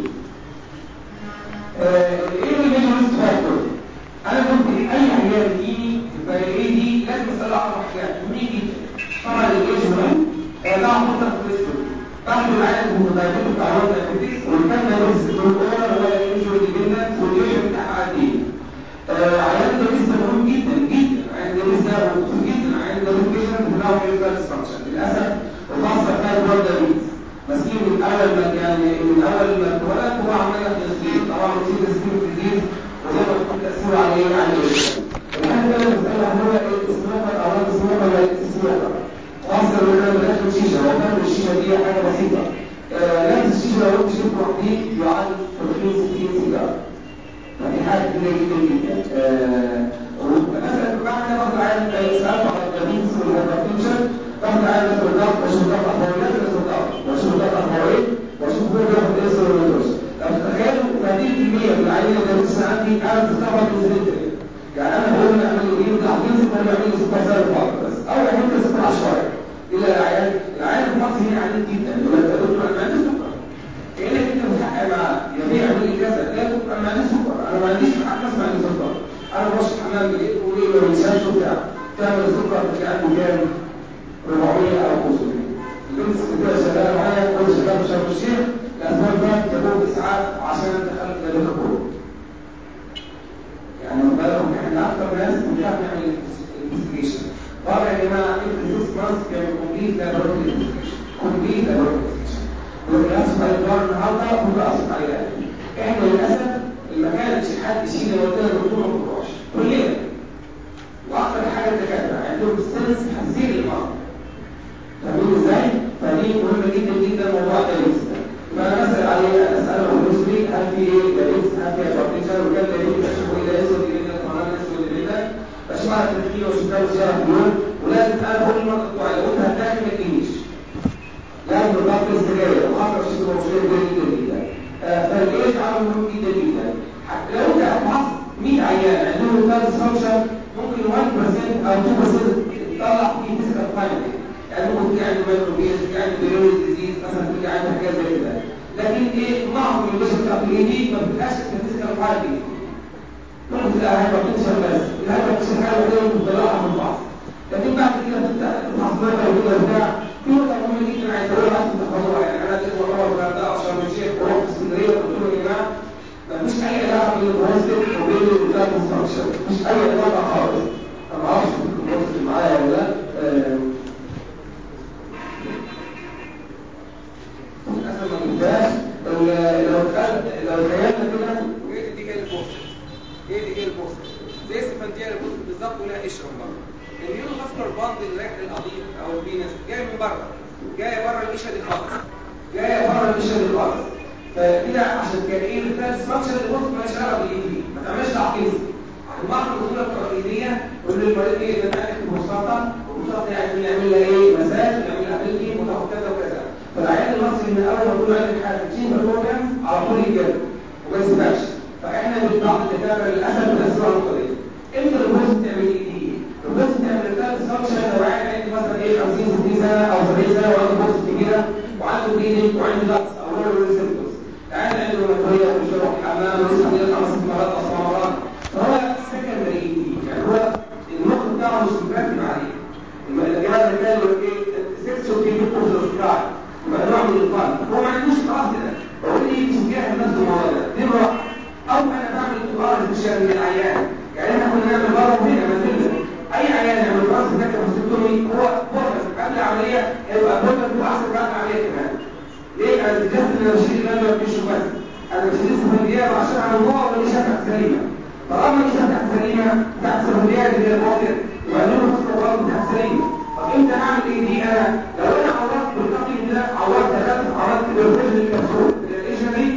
ايه الميجر ريسك فاكتور انا ممكن اي عيان يجيني في ايه دي لازم اسال عنه حاجات مهمين جدا طبعا الايج مهم ده مطلق كوليسترول بعد العيان المتدايبيت بتاع الوضع الكوتيس وكان ده ريسك الاورال ولا الانجوري ديبندنت والديوشن بتاعها قد ايه عيان ده لسه مهم جدا جدا عيان ده لسه مهم جدا عيان ده لوكيشن بتاعه ريفرنس فانكشن للاسف وخاصه بتاع البلد بيت ماسكين من اول ما يعني من اول ما اتولد هو عمال ياخد السكين طبعا بتصير السكين جديد وزي ما تكون تاثيره عليه على الانسان الحاجه اللي انا بسالها هل هو ايه السموكر او هو السموكر ولا السموكر خاصه لو احنا بناكل شيشه هو فاهم الشيشه دي حاجه بسيطه آه، نفس الشيشه لو انت شربت وحدي يعادل تدخين 60 سيجاره فدي حاجه كبيره جدا جدا آه، مثلا بعد ما باخد عين سالت على الدايابيتس والهايبرتنشن باخد عين مثلا ضغط واشوف ضغط اخباري لازم اشوف ضغط واشوف ضغط اخباري واشوف هو بياخد ايه سيرومتروس لو تتخيلوا 30% من العينه الدايابيتس عندي انا بتستخدم انسولين يعني انا بقول له اعمل له ايه ضغط ينزل ولا يعمل له سكر زي الفقر بس اول يعمل له سكر عشوائي الى العيان العيان في مصر هنا عادي جدا يقول لك يا دكتور انا ما عنديش سكر كانك انت بتحقق مع يبيع يعمل لي كذا لا يا دكتور انا ما عنديش سكر انا ما عنديش حق اسمع عندي سكر انا بخش الحمام بالايد وايه ما بنساش وبتاع تعمل السكر في عنده كام 400 او 500 البنت كده شغاله معايا كنت شغال في شرم الشيخ الاسباب ده تكون اسعاف عشان دخلت لبيت الكوره يعني بالهم احنا اكتر ناس بنخاف نعمل انفستيجيشن طبعا يا جماعه انت سيكس مانثs بيعمل كومبليت لابوراتوري انفستيجيشن كومبليت لابوراتوري انفستيجيشن وللاسف هيضطر النهارده كل اصلا عليها احنا للاسف ما كانش حد يشيل لو قلنا الدكتور ما بتروحش كلنا واكثر حاجه الدكاتره عندهم سنس حسين المرض فاهمين ازاي؟ فدي مهمه جدا جدا موضوع الدايبيتس ده فانا بسال عليه اساله بالنسبه هل في ايه دايبيتس هل في هايبرتنشن وكان دايبيتس اشوفه ايه ده اسود ايه ده كمان اسود ايه ده بشوف على التدخين واشوف له زياره في اليوم ولازم انا كل المرضى بتوعي لو انت هتدخن ما تجينيش لازم الضغط السجاير وخاصه في الشتاء مشكله كبيره جدا جدا فالايه عامل مهم جدا جدا لو انت هتحصل 100 عيان عندهم ثالث فانكشن ممكن 1% او 2% تطلع فيه فيزيكال فايندنج يعني ممكن في عنده مايكروبيز في عنده بيلوريز ديزيز مثلا في عنده حاجات زي كده لكن ايه معظم البشر بتاعت الاي دي ما بتبقاش فيزيكال فايندنج ممكن تلاقي هايبرتنشن بس الهايبرتنشن حاجه وحده ممكن تطلعها من بعض لكن بعد كده بتبدا تفحص ماده وكده بتاع في نقطه مهمه جدا عايز اقولها عايز تحفظوها يعني انا لسه مره في الغردقه او شرم الشيخ ورحت اسكندريه قلت لهم يا جماعه مفيش اي علاقه بين البروستيت وبين البلاد كونستراكشن مفيش اي علاقه خالص انا ما اعرفش كنت البروستيت معايا ولا لا للاسف ما جبتهاش لو لو دخلت لو تخيلنا كده وايه دي كده البوستر ايه دي كده البوستر زي السفنجيه البوستر بالظبط ولا قشره من بره النيورو فاسكولار باند اللي رايح للقضيب او الفينس جاي من بره جايه بره القشره دي خالص جايه بره القشره دي خالص فكده عشان كان ايه الثلاث ستراكشر اللي بص مالهاش علاقه بالايدي ما تعملش تعقيد بعض الاصول التقليديه يقول للمريض ايه ده انا ببساطه وببساطه يعني يعمل لها ايه مساج يعمل لها بلدي وتاخد كذا وكذا فالعيان المصري من اول ما تقول عندك حاجه تشيل البروجرام على طول يتجرب وما يسيبهاش فاحنا من بعض الدكاتره للاسف بنأثر على النقطه دي امتى البروز تعمل ايه دي؟ البروز تعمل ثلاث ستراكشر لو عيان عندي مثلا ايه 50 60 سنه او 70 سنه وعنده بروز كبيره وعنده بليدنج وعنده ضغط او رول ريسبتورز العيان عنده روماتويه وبيروح الحمام ويصحى يطلع خمس ست مرات او سبع مرات فهو سكندري يعني هو المخ بتاعه مش مركب عليه الجهاز الثاني يقول ايه سكشن في بيكوز سكراي يبقى نوع من الفن هو ما عندوش خلاص كده بقول لي مش جاهز نفس الموضوع ده دي مرة او انا بعمل اختبار استشاري للعيان يعني احنا كنا نعمل بره وهنا منزلنا اي عيان يعمل راس ذكر بسيطومي هو بورتس قبل العمليه هيبقى بورتس واحسن بعد العمليه كمان ليه انا اكتشفت ان انا بشيل الغنى مفيش بس انا بشيل السفنجيات عشان اعمل نوع ولا شفع سليمه طالما دي شفع سليمه تحت السفنجيات اللي هي البورتس يبقى له خطوات بتاعت سليمه طب امتى اعمل ايه دي انا لو انا عورت بالتقييم ده عورت ثلاث عورت بالرجل الكبسول الايشن دي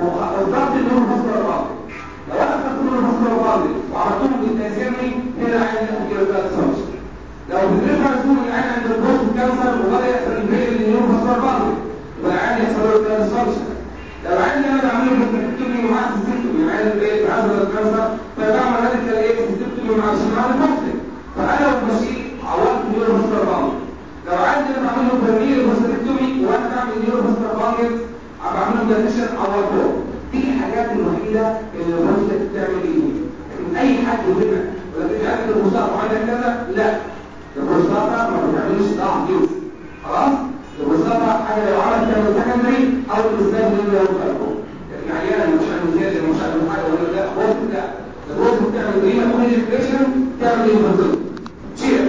وضغط النور فصل البعض لو انا خدت النور فصل البعض وعملتهم بالتأثيري هنا عين كده ثلاث سنوات لو بالريفرنس دول العين عند البوست كانسر وبدا يحصل انفيجن للنور فصل البعض يبقى العين يحصل له ثلاث فانكشن لو عندي انا بعمله بالتكتومي ومعاه سيستومي عين الايه معاه الكانسر فبعمل راديكال ايه سيستومي مع عشان معاه البوست فانا لو بشيل عورت نيورو فاسكولار باند لو عندي انا بعمل له برميل فاسكولاريكتومي وانا بعمل نيورو فاسكولار باند بعمل له دايليشن عورته دي الحاجات الوحيده اللي الرسله بتعمل ايه لكن اي حد هنا ولكن عندك البروستاتا وعندك كذا لا البروستاتا ما بتعملش ضعف جنس خلاص البروستاتا حاجه لو عملت تعمل سكندري او الاستاذ اللي هو الكربون يعني عيان مش عنده زياده مش عنده حاجه ولا لا بروست لا البروست بتعمل ريما كونجكتيشن تعمل ايه شير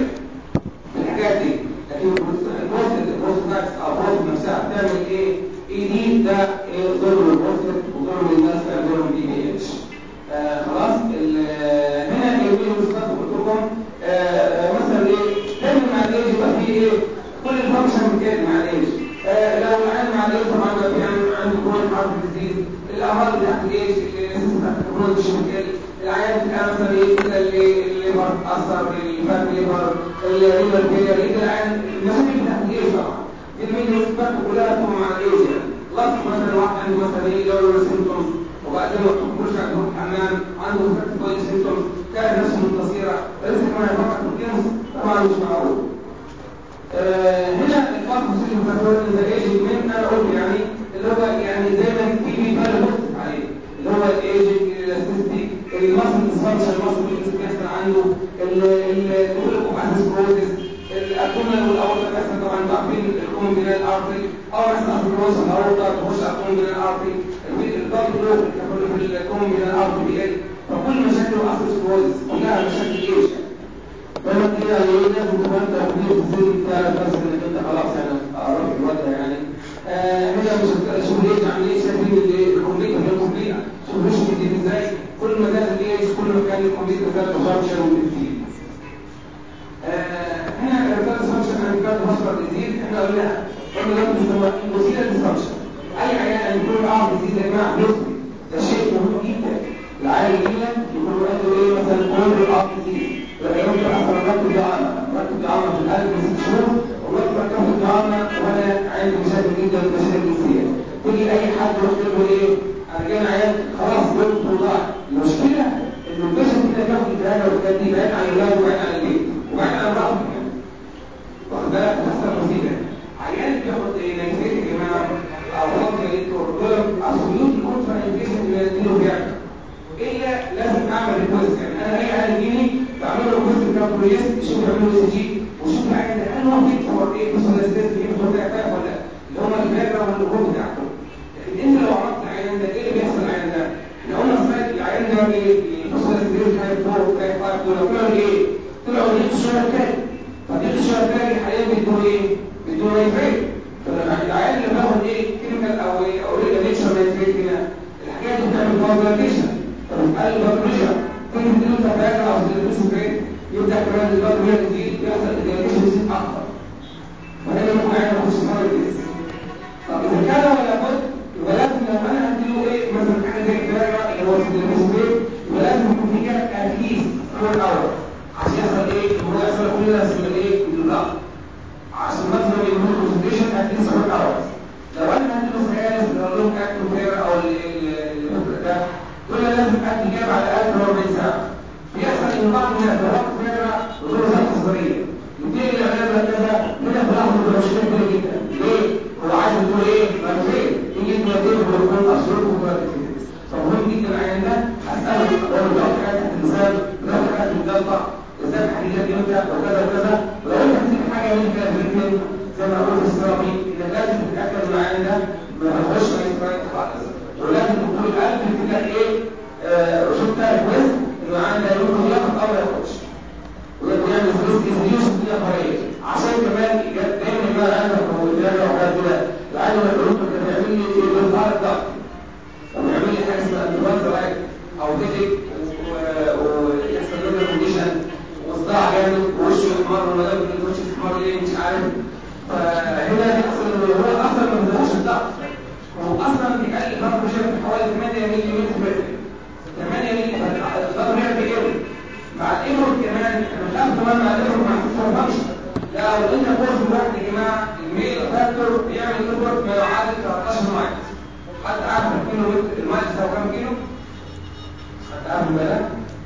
الحاجات دي لكن البروست البروست او البروست نفسها بتعمل ايه ايه دي ده ايه ظلم البروستات وظلم الناس اللي عندهم بي بي اتش خلاص ال- هنا جايبين بالظبط قلت لكم آه، مثلا ايه لازم مع الايج يبقى فيه ايه كل الفانكشن بتاعت مع الايج آه، لو العيان مع الايج طبعا يبقى في عنده عنده كرون حرف ديزيز الامراض بتاعت الايج السيستم بتاعت الكرون بتقل العيان بتاع مثلا ايه كده اللي- الليفر اثر الفات ليفر الرينال فيلر يجي العيان المشاكل بتاعت الايج طبعا دي الميديا بتاعته كلها تكون مع الايج يعني لطف مثلا واحد عنده مثلا ايه لو سيمتومز وبعدين ما تخرج عند الحمام عنده فات كويس سيمتومز كان نفسه منتصيرة لسه كمان يفكر في الجنس طبعا مش معقول آه، هنا الفرق في الفاتورة الايجنج من انا قلت يعني اللي هو يعني دايما في بيبان بوست عليه اللي هو الايجنج الاستيستيك المصل ديسفانكشن المصل اللي بيحصل عنده الكولوكو اسيسكروزيس الابدومينال والاورطه بيحصل طبعا ضعفين الكومبينال ارتري او مثلا اثروز الاورطه تخش على الكومبينال ارتري الضغط فلو في الكومبينال ارتري بيقل فكل مشاكل الاثروسكروزيس كلها مشاكل ايجنج فانا كده ايه لازم تبقى انت في السن بتاعك بس انك انت خلاص يعني قربت الوضع يعني آه هي مش شوف ليه عاملين شايفين الايه الكمبيوتر غير كومبليت شوف ليش بتزيد ازاي كل ما زاد الايه كل ما كان الكمبيوتر زاد فانكشن وبتزيد آه هنا الريكارد فانكشن عند الريكارد فانكشن بتزيد احنا قلنا قلنا ده بنسموها الوسيله ديسفانكشن اي عيان عند كل عام بتزيد يا جماعه بيصبر ده شيء مهم جدا العيان يجي لك يكون عنده ايه مثلا كل الارض تزيد لما يمكن اصلا ركب دعامه ركب دعامه في القلب من ست شهور وركب ركب دعامه وانا عندي مشاكل جدا مشاكل جنسيه تيجي اي حد يروح له ايه انا جاي عيان خلاص جبت طلع المشكله ان البيشنت كده بياخد الدهانه والحاجات دي بعيد عن الولاد وبعيد عن البيت وبعيد عن الرقم كمان واخد بالك بتحصل مصيبه عيان بياخد ايه نيتريت يا جماعه او فاضي ليتور دول اصليوت الكونترا انفيشن اللي اديله بيعمل الا لازم اعمل ريكوست يعني انا اي عيان يجيني بعمل له ريكوست بتاع كويس يشوف يعمل له سي جي وشوف العيان ده هل هو فيت فور ايه بيرسوناليزيشن في فور ده فاهم ولا لا اللي هم الفكره والجروب بتاعته لكن انت لو عملت العيان ده ايه اللي بيحصل العيان ده؟ احنا قلنا صحيح العيان ده بيرسوناليزيشن تايب 4 وتايب 5 دول طلعوا ايه؟ طلعوا ليه الشهر الثاني فدي الشهر الثاني حاليا بيدوا ايه؟ بيدوا نيتريت فلما العيان اللي بياخد ايه كيميكال او ايه او ايه نيتشر نيتريت هنا الحاجات دي بتعمل فايبريشن فبتقلل الفايبريشن تيجي تديله تفاعل او تديله يبدا كمان الفايبريشن تزيد يحصل الدياليشن يزيد اكتر فهنا ممكن عيان يخش فايبريشن طب اذا كان ولا بد يبقى لازم لو انا هديله ايه مثلا حاجه زي الفايبر اللي هو الدياليشن يبقى لازم يكون في جهه اتليست فور اور عشان يحصل ايه؟ هو يحصل كل الناس من الايه؟ من الضغط عشان مثلا يكون كونسنتريشن اتليست فور اور لو انا هديله سيالس لو لهم اكتو فير او ده دول لازم اكل جاب على الاقل 40 ساعه بيحصل ان بعض الناس بيروح فيرا وزور ساعه صغيره يبتدي العلاج كذا هنا بناخد مشكله كبيره جدا ليه؟ هو عايز يقول ايه؟ مرتين يجي مرتين ويكون اصول ومرتين فمهم جدا العيان ده هساله لو بتاخد حاجه تحت اللسان بتاخد حاجه في الجلطه ازاي الحديدات ينفع وكذا وكذا ولو انت هتسيب حاجه ينفع في الاثنين زي ما قلت في السيرابي انك لازم تتاكد ان العيان ده ما يخش ما يسمعش خالص ولازم دكتور القلب يبتدي ايه شفتها ريكويست انه عندها يمكن ياخد او ما ياخدش ويعمل فلوس انفيوز الدنيا طريه عشان كمان دايما ما انا وقدامي وحاجات كده العالم العلوم كان بيعمل لي ايه بالظهر الضغط ويعمل لي حاجه اسمها انفلونزا لايك او تيجي ويحصل له كونديشن وصداع جامد ووشه يحمر ولا جنب الوش يحمر ليه مش عارف فهنا بيحصل ان هو اصلا ما بيدوش الضغط هو اصلا بيقلل ضغط بشكل حوالي 8 مللي متر 8 مللي الضغط هنا بيقل مع الامر كمان انا خاف كمان مع الامر مع الفانكشن لا لو انت كورس واحد يا جماعه الميل فاكتور بيعمل ايفورت ما يعادل 13 مايل حد عارف الكيلو متر المايل ده كام كيلو؟ حد عارف المايل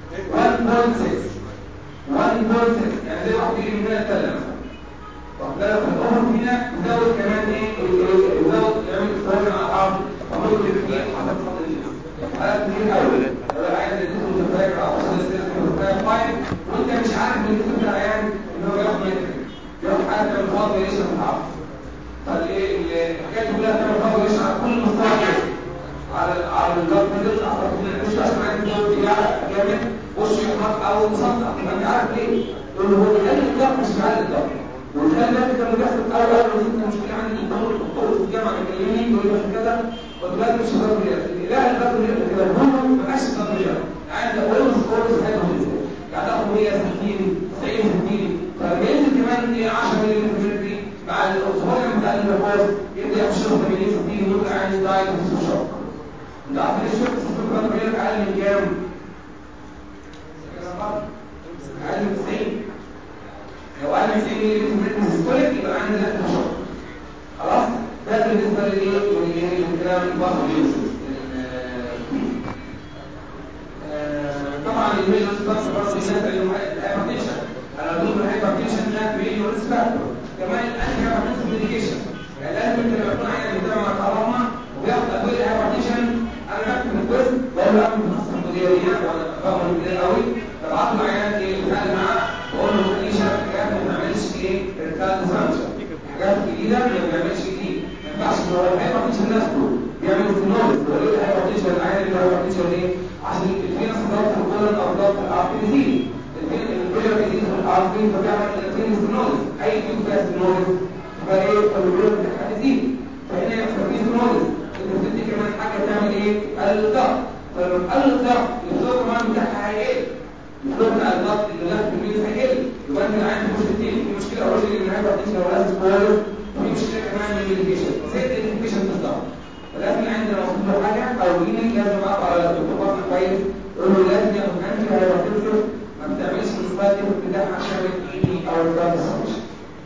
1.6 1.6 يعني زي واحد يجي من هنا يتكلم واخد بالك الامر هنا يزود كمان ايه يزود يعمل استراحه مع بعض وممكن يخليه حسب فضل الجسم حالات كتير قوي لو عايز تدخل متفاجئ او وصل لسه فايف وانت مش عارف ان انت عيان ان هو ياخد متر ياخد حاجه من فاضل ليش متعرف فالايه الحكايه كلها تعمل فاضل ليش على كل مستوى الجسم على على الضغط بيطلع مش اصلا عندي دور يعرق جامد وشه يحمر او مصدع انت عارف ليه؟ لان هو بيقلل الضغط مش بيعلي الضغط وكان ده كان بيحصل اول اول كنت مشكله عندي الدكتور الدكتور في الجامعه بيكلمني يقول لي كذا قلت مش ضروري الاله الضروري كده هو ما بقاش ضروري عند اول سكورز هيدروجين يعني تاخد 160 90 60 فلما ينزل كمان ايه 10 مللي متر مع الاوزمول بتاع الجلوكوز يبدا يخش 80 60 ويبقى عندي دايت في شوك انت عارف ليه الشوك السكر ضروري اقل من كام؟ اقل من 90 لو اقل من 90 مللي متر سيستوليك يبقى عندي لا شوك خلاص ده بالنسبه للايه للكلام الباثولوجي طبعا الميجر ستاكس برضه الناس اللي هم الهايبرتنشن انا ضد الهايبرتنشن ده ميجر ريسك فاكتور كمان الانتي هايبرتنشن ميديكيشن يعني لازم انت لما يكون عيان بتاع مع التراما وياخد ادويه الهايبرتنشن انا بكتب الكويز بقول له اعمل تخصص مديريه ولا فاهم كبير قوي فبعت له عيان ايه بتعامل معاه بقول له خليه يشرب حاجات ما بتعملش ايه ارتال ديسانشن حاجات جديده ما بيعملش جديد ما ينفعش ان هو الهايبرتنشن نفسه بيعمل ستينوز بقول له الهايبرتنشن العيان اللي الهايبرتنشن ايه عشان في ناس ضغط الكولن او ضغط الارتيزين الفيلر يزيد في الارتين فبيعمل الاتين ستينوز اي تيوب فيها ستينوز فايه فالفيلر بتاعها تزيد فهنا يحصل فيه ستينوز انت بتدي كمان حاجه تعمل ايه قلل الضغط فلما قلل الضغط الفلو كمان بتاعها هيقل الفلو بتاع الضغط اللي داخل في الميز هيقل يبقى انت عندك بوش التين في مشكله اوريجين ان الهايبرتنشن لو لازم كويس في مشكله كمان من الميديكيشن زائد الانفكشن بالضغط فلازم عندنا وصول له حاجه او يجي لازم اقرا على الدكتور بطن كويس يقول له لازم ياخد انتي هايبرتنشن ما بتعملش مصفات بتاعها عشان الايدي او الكارد سبشن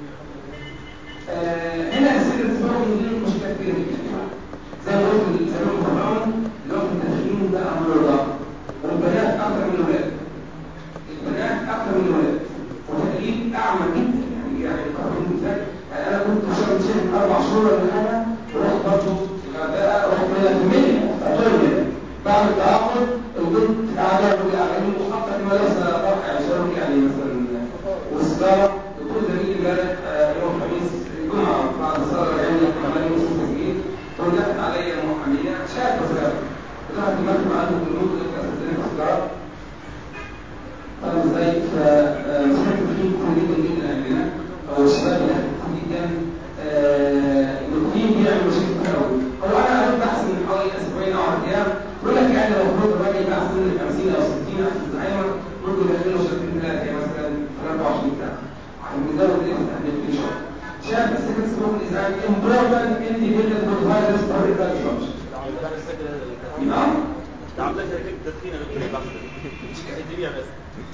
هنا السيد الاسبوع من دي مشكله كبيره جدا زي ما قلت زمان الفرعون اللي هو في التدخين ده امر الله والبنات اكثر من الولاد البنات اكثر من الولاد وتقليد اعمى جدا يعني يعني القانون ازاي يعني انا كنت شغل شهر اربع شهور ولا حاجه ورحت برضه الغردقه رحت هنا في منيا اتولد بعمل تعاقد البنت قاعده يعني محطه ما ليس فرح يعني شغل يعني مثلا والسيجاره دكتور زميلي امبارح يوم الخميس الجمعه بعد الصلاه يعني عمليه مسلم تسجيل ورجعت عليا محاميه شافت سيجاره رجعت المكتب عنده بنود استاذنك السيجاره فاهم ازاي فمسكت التدخين كتير جدا جدا عندنا او الشباب هناك كتير جدا التدخين بيعمل مشاكل كتير قوي هو انا قريت بحث من حوالي اسبوعين او 10 ايام بيقول لك يعني لو المفروض الراجل بقى سن ال 50 او 60 عشان الزهايمر ممكن يدخله شهرين ثلاثه مثلا في 24 ساعه عشان بيزود الايه تحديد في شهر شاف السكن سموك از ان امبورتنت انديبندنت بروفايدرز فور ريكارد فانكشن نعم تعمل لك شركه تدخين انا كنت بحث تبيع بس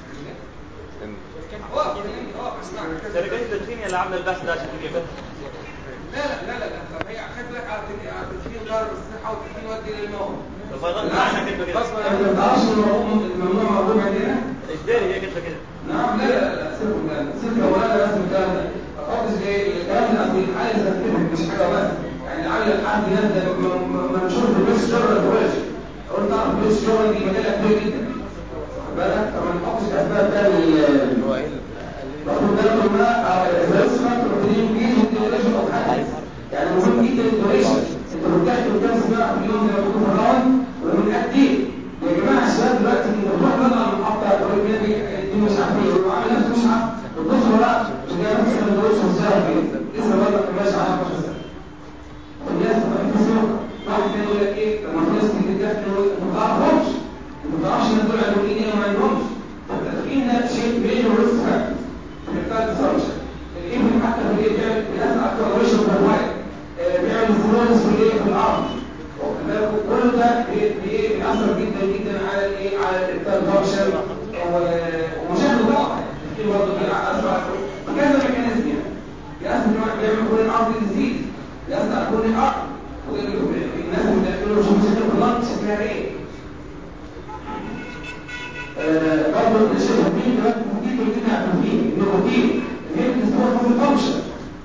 واقف واقف اسمع شركات التدخين هي اللي عامله البحث ده عشان تبيع بس لا لا لا لا طب هي خدت لك على التدخين ضرر الصحه والتدخين يؤدي للموت طب غلط معنى كلمه كده انت ما تعرفش ان الممنوع موجود عندنا اجباري هي كلمه كده نعم لا لا لا سيبهم ده سيبهم ولا لازم الكلام ده خالص ليه الكلام ده اصل عايز افهم مش حاجه بس يعني عامل حد ينزل منشور في بيس جورنال فويج اقول تعرف بيس جورنال دي مجله كبيره جدا واخد بالك فما نحطش اسباب تاني هو ايه برضه ده ما الفيروس فاكتور بروتين بيجي الديوريشن اوف حدث يعني مهم جدا الديوريشن انت بتحكي قدام سباحه في اليوم زي ما بتقول في الراوند ومن قد ايه يا جماعه الشباب دلوقتي انت بتروح تطلع من المحطه تقول النبي دي مش عارف ايه هو عامل نفسه مش عارف بتبص ورا مش جاي نفس السندوتش وسهل كده لسه برضه ماشي على 10 سنه الناس في سوق واحد تاني يقول لك ايه لما في ناس تيجي تدخل انت ما تعرفهمش انت ما تعرفش ان دول عندهم ايه وما عندهمش فالتدخين ده شيء ميجر ريسك فاكتور في الثالث فانكشن الايفن حتى في الايه بيعمل بيأثر على الكوردينيشن في الوايد بيعمل فلوس في الايه في الارض واخد بالك كل ده بي- بي- بيأثر جدا جدا على الايه على الثالث فانكشن ومشاكل طبعا التدخين برضه بيأثر على كذا ميكانيزم يعني بيأثر كمان بيعمل كل الارض ديزيز بيأثر على كل الارض الناس اللي بيعملوا مشاكل في اللنج شكلها ايه برضه الشيء الهبين ده مفيد جدا على التوفيق النيكوتين اللي هي بتسموها فول فانكشن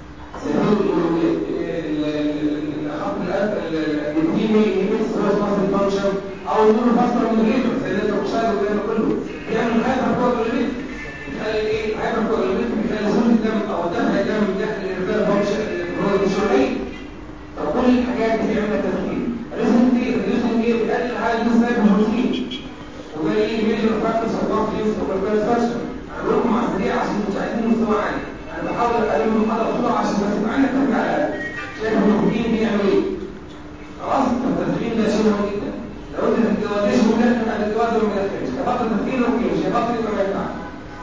خط النيكوتين يميز هو فاصل فانكشن او نقول فاصل من غيره زي اللي انت بتشاهده والكلام ده كله بيعمل هايبر كوagulability بيخلي ايه هايبر كوagulability بيخلي زول الدم او دفع الدم داخل الريفير فانكشن اللي هو الشرعي فكل الحاجات دي بيعملها تدخين ريزن كتير ريزن كتير بيقلل هاي النسبه البروتين وده ايه ميجر فاكتورز اوف ضغط يوز اوف الكونستراكشن هقول لكم على السريع عشان مش عايزين مستوى عالي انا بحاول اقلل المحاضره بسرعه عشان بس يبقى عندك فكره على الاقل شايف النيكوتين بيعمل ايه خلاص التدخين ده شيء شيء مهم جدا لو انت ما بتتجوزيش ممكن تبقى الجواز ما بيدخلش هيبطل تفكير اوكي مش هيبطل يبقى ما ينفعش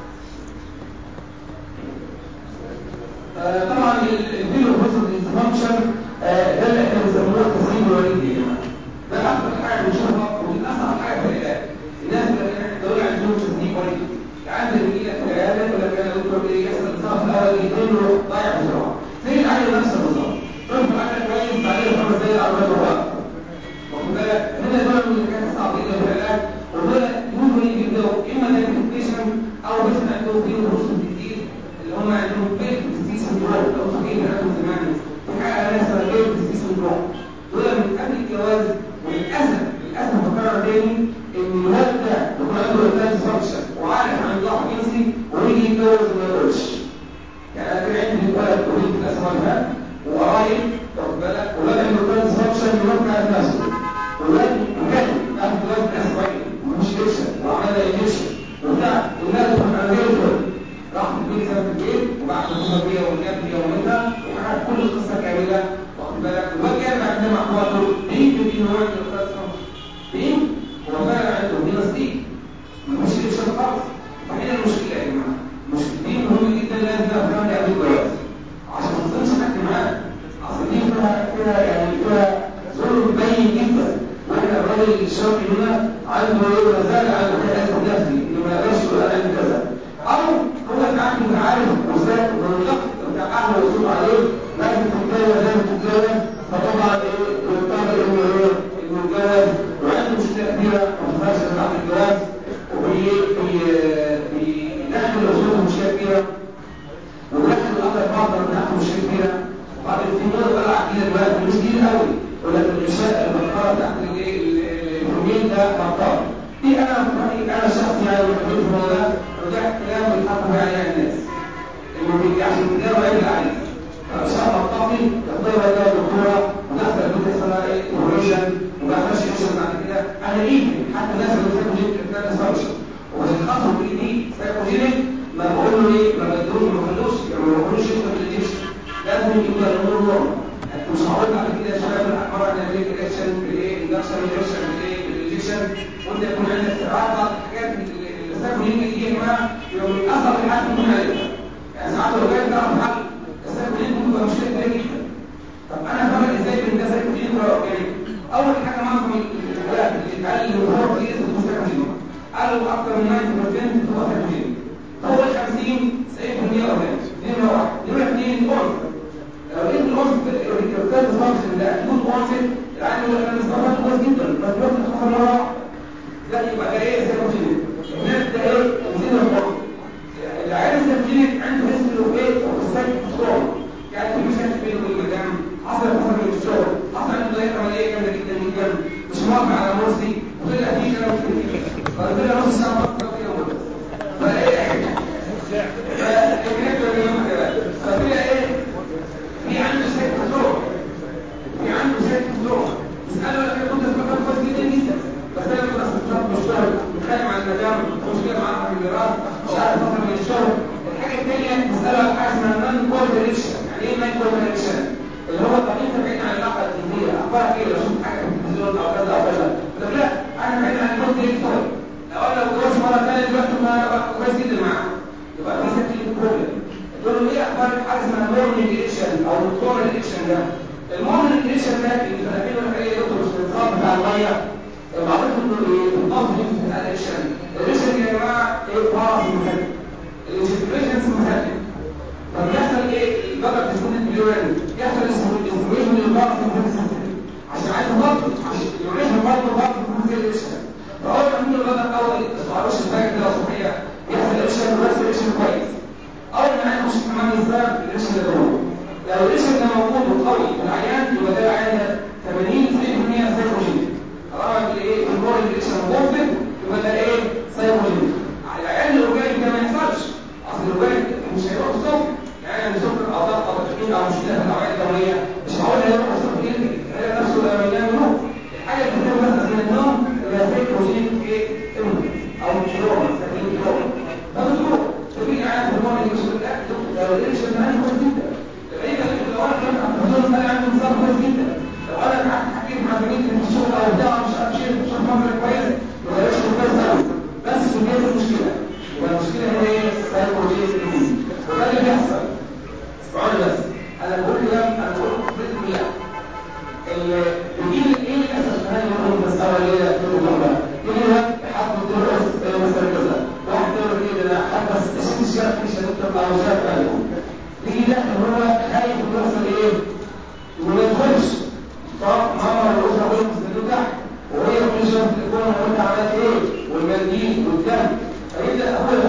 آه، طبعا الفيلو بروسس ديسفانكشن ده اللي احنا بنسموه التسريب الوالدي يا جماعه ده اكتر حاجه بنشوفها ودي اصعب حاجه في العلاج الناس اللي احنا دول عندهم تسريب والدي عندك يجي لك عياده ولا كان دكتور ايه يحصل الصف الاول يدين له ضايع بسرعه زي العيل نفس النظام طفل اكل كويس بعدين خمس دقايق على ما هو واخد بالك هنا دول من الحاجات الصعبه جدا في العلاج ودول يوجوالي بيبداوا اما دايكتيشن او بس عندهم فيه بروسس جديد اللي هم عندهم بيت ستي سندروم لو فاكرين عندهم زمان في حاجه عليها اسمها بيت ستي سندروم دول من قبل الجواز وللاسف للاسف بكرر تاني ان الولد ده يكون عنده انتاج فانكشن وعارف عن ضعف جنسي ويجي يتجوز وما يقولش يعني انا كان عندي ولد وليد في الاسبوع اللي فات وقرايب واخد بالك ولاد عنده انتاج فانكشن يوقع نفسه ولاد مكان قبل جواز الاسبوعين ومش اكشن وعملها انجكشن وبتاع والناس كانوا على غير الفل راح في البيت ساب البيت وبعد ما بيها والجاب بيها ومنها وحكى كل القصه كامله واخد بالك والواد جاي بعد ما اخواته يمكن في نوع من الخاص مين هو فعلا عنده دي نصيب مفيش اكشن خالص فهنا المشكله يا جماعه مشكلتين مهمه جدا لازم نفهم قبل الجواز عشان ما تصيرش حد معاك اصل دي فيها فيها يعني فيها ظلم باين جدا واحنا الراجل الشرقي هنا عنده ايه ما زال عنده حياه نفسي انه ما يقدرش يقول انا عندي كذا او هو ساعات بيبقى عارف وساعات من الضغط بتاع اهله وصول عليه لازم تتجوز لازم تتجوز فطبعا ايه يضطر انه ايه انه يتجوز وعنده مشكله كبيره ما تنفعش بعد الجواز وبيدخل الاسره مشكله كبيره ودخل الامر الباطن بتاعته مشكله كبيره وبعدين في نور بقى عقيده دلوقتي مش كتير قوي ولكن الغشاء البطاره بتاعت الفرمين ده بطال دي انا رايي انا شخصي يعني في الموضوع ده رجعت كلام بيتحط عليها الناس انه بيجي عشان ده وعيب عليه فشاء الطفل يختار ده دكتوره ودخل البيت اسمها ايه اوبريشن وما فيهاش اوبريشن بعد كده انا ايه حتى الناس اللي بتاخد جيب كانت فانكشن وبتخاطب بايدي سايكوجينيك ما بقول له ايه ما بدوش ما بخلوش يعني ما بقولوش يدخل الانجكشن لازم يبقى الامور نورمال انتوا مش هقول بعد كده يا شباب مره انا ليه الاكشن بالايه اندكشن الاكشن بالايه بالانجكشن وانت يكون عندك استعراض بعض الحاجات السايكوجينيك دي يا جماعه يبقى من اصعب الحاجات اللي ممكن عليها يعني ساعات لو جاي تعرف حل السايكوجينيك ممكن تبقى مشكله كبيره جدا طب انا فرق ازاي بين ده سايكوجينيك ولا اورجانيك اول حاجه معظم الحالات اللي اتقال له هو دي اسمه سايكوجينيك قالوا اكثر من 90% هو سايكوجينيك فوق ال 50 90% اورجانيك دي نمره واحد نمره اثنين اورجانيك لو لقيت العنف الريكورتات فانكشن ده اكيد وانفد العين يقول انا مستوعب كويس جدا بس الوقت اتاخر مره واحده لا يبقى ده ايه سيروجينيك الناس ده ايه زين الحر العين السيروجينيك عنده اسم له ايه وسايك سترونج يعني في مشاكل بينه وبين المدام حصل حصل من الشغل حصل عنده ضيقه عمليه جامده جدا جدا مش موافق على مرسي وطلع فيه كلام كتير فطلع نص ساعه فقط في يوم فايه فطلع ايه في عنده سيد مزروع في عنده سيد مزروع اسأله لك كنت اتفكر كويس جدا جدا بس انا كنت استفسرت من الشغل متخانق مع المدام مشكله معاها في الميراث مش عارف افكر من الشغل الحاجه الثانيه تساله عن حاجه اسمها مان كوردينيشن يعني ايه مان كوردينيشن اللي هو طب انت بعيد عن العلاقه الجنسيه اخبارك ايه لو شفت حاجه في التلفزيون او كذا او كذا طب لا انا بعيد عن الكوردينيشن لو انا لو اتجوزت مره ثانيه دلوقتي ما كويس جدا معاها يبقى في سكين بروبلم تقول له ايه اخبار حاجه اسمها مورنينج ايشن او نكتورنال ايشن ده المورنينج ايشن ده اللي بنعمله لك ايه دكتور مش النظام بتاع الميه معروف انه ايه الضغط بتاع الايشن الايشن يا جماعه ايه باص مهدد الانسبريشنز مهدد طب يحصل ايه البقر بتكون البليون يحصل الانسبريشن للبقر في السيستم عشان عايز ضغط عشان اليوريشن برضه ضغط في الايشن فاول ما نيجي الغداء الاول ما تعرفش الفاكهه كده صحيه يحصل ايشن بس ايشن كويس اول ما انا مش كمان الزرع الريشن ده موجود لو الريشن ده موجود وقوي في العيان يبقى ده العيان ده 80 90% سايكوجينيك طالما الايه النور الريشن موجود يبقى ده ايه سايكوجينيك العيان الاورجانيك ده ما يحصلش اصل الاورجانيك مش هيروح الصبح يعني عنده سكر او ضغط او تدخين او مشكله في الاوعيه الدمويه مش هقول هيروح الصبح يلغي هيلاقي نفسه لما ينام يروح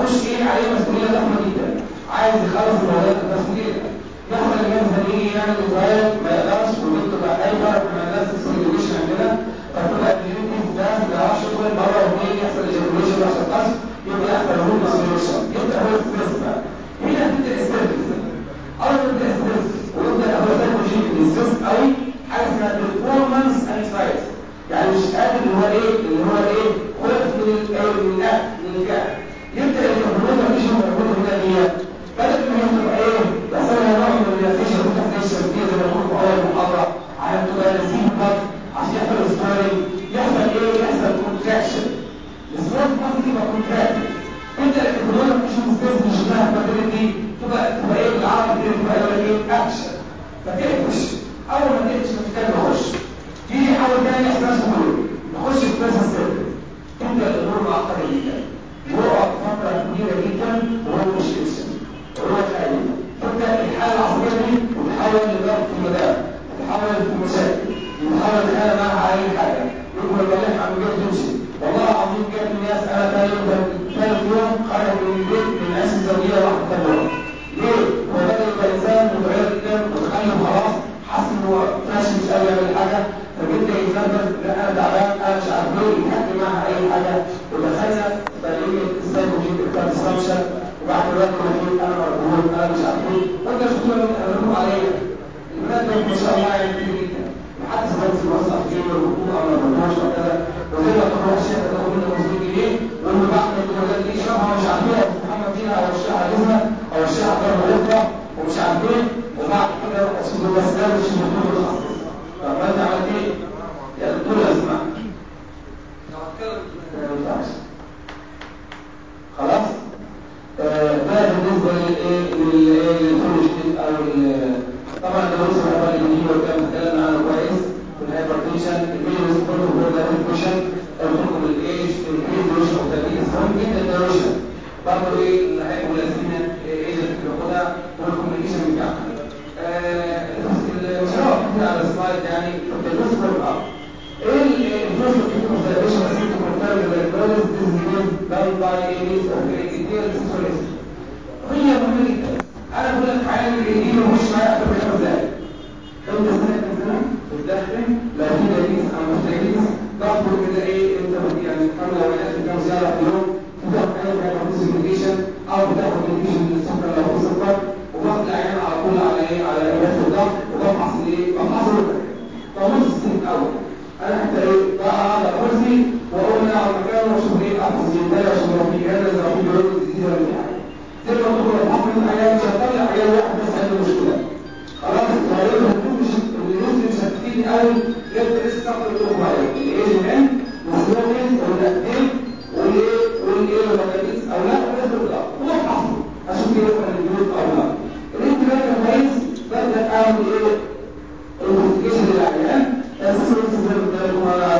يخش ايه عليه مسؤوليه ضخمه جدا عايز يخلص الموضوع المسؤوليه يحصل الناس هنيجي يعمل موبايل ما يقدرش وبتبقى اي فرق من الناس السيميوليشن عندنا فتبقى الجينيتيز ده ما يعرفش يدخل مره واثنين يحصل ايجابيوليشن يحصل قصف يبقى يحصل هون سيميوليشن يبدا هو ستريس بقى هنا تبدا ستريس اول ما تبدا ستريس ويبدا هو سايكوجين ستريس قوي حاجه اسمها performance anxiety يعني مش قادر اللي هو ايه اللي هو ايه خلق من الايه من الاكل من الكعب يبدا الهرمون مش موجود هنا دي بدل ما هي تبقى ايه يحصل لها نوع من الريلاكسيشن ريلاكسيشن كده زي ما قلت في اول المحاضره على تبقى نسيب الضغط عشان يحصل سواري يحصل ايه يحصل كونتراكشن السواري ممكن تبقى كونتراكشن تبدا الهرمون مش مستثمر مش لها الماتيريال دي تبقى تبقى ايه بالعربي كده تبقى ايه اكشن فتقفش اول ما تقفش محتاج تخش تيجي حاول تاني احساس كله نخش في بس السر تبدا الامور معقده جدا يقعد فتره كبيره جدا وهو مش يرسم وهو خايف تبدا الحاله العصبيه دي وتحول لضغط في المدام تتحول في مشاكل يتحول الحاله معها على اي حاجه يقول بلح عم جاي تمشي والله العظيم جات الناس انا ثاني يوم ثالث يوم خرج من البيت من اسس زوجيه واحده تبرع ليه؟ هو بدا يبقى انسان متغير جدا متخلف خلاص حاسس ان هو ماشي مش قادر يعمل حاجه فبيبدا يتنرفز لا انا تعبان انا مش عارف ايه يحكي معها اي حاجه ودخلنا طريقه السايكوجين كونسبشن وبعد الوقت ما في انا مربوط انا مش عارف ايه وانت شفتوا من مربوط عليا البنات دول ما شاء الله يعني كتير جدا محدش بس في وسط اخير مربوط او ما مربوطش او كذا وزي ما تروح الشيخ تاخد منه 500 جنيه وانه بعد ما الولاد دي شافها مش عارف ايه او تتحمل فيها او وشها جزمه او وشها ضربه اخرى ومش عارف ايه وبعد كده اسود بس ده مش المفروض يتخصص طب ما انت عملت ايه؟ يا دكتور اسمع لو هتكلم ما ينفعش خلاص آه، ده بالنسبه للايه للفولوجين او ال- طبعا ده لسه الهبل الجديد وكان اتكلمنا عنه كويس والهايبرتنشن المينيمس كله هو الهايبرتنشن قلت لكم الايج الكريزيشن او تبديل مهم جدا الدايريشن برضه ايه الهايبولازيميا ايه اللي بتاخدها والكوميونيكيشن بتاعها آه، المشروع كده على السلايد يعني النص كله ايه الفلوس اللي بتكون observation as you compare with the brothers this is given done by a means of a detailed situation هي مهمة جدا انا بقول لك حاجة ايه مش معايا اكتر من خمس دقايق انت سنة كام سنة بتدخن لو في دليل او مستجيز ضغطه كده ايه انت يعني خمس لو بدأت كام ساعة في اليوم بتاخد اي حاجة بتاخد ميديكيشن او بتاخد ميديكيشن للسكر لو في سكر وباخد العيان على طول على ايه على قياس الضغط وبفحص ايه بفحص الضغط فنص السن الاول انا حتى ايه بقى على كرسي واقوم انا على مكان واشوف ايه افحص جدا عشان لو في جهاز لو في جهاز جديد ولا في حاجه زي ما تقول الحق من العيان مش هتطلع عيان واحد بس عنده مشكله خلاص الطريقه هتكون مش الناس مش هتبتدي قوي غير لسه تاخد الروح عليه الايه الان والسلوكين والاكتين والايه والايه والمكانيز او لا ولازم لا وافحص اشوف ايه ولا الجلوس او لا الانت بقى كويس ببدا اعمل ايه الانفستيجيشن للعيان اساسا زي ما قلت لكم انا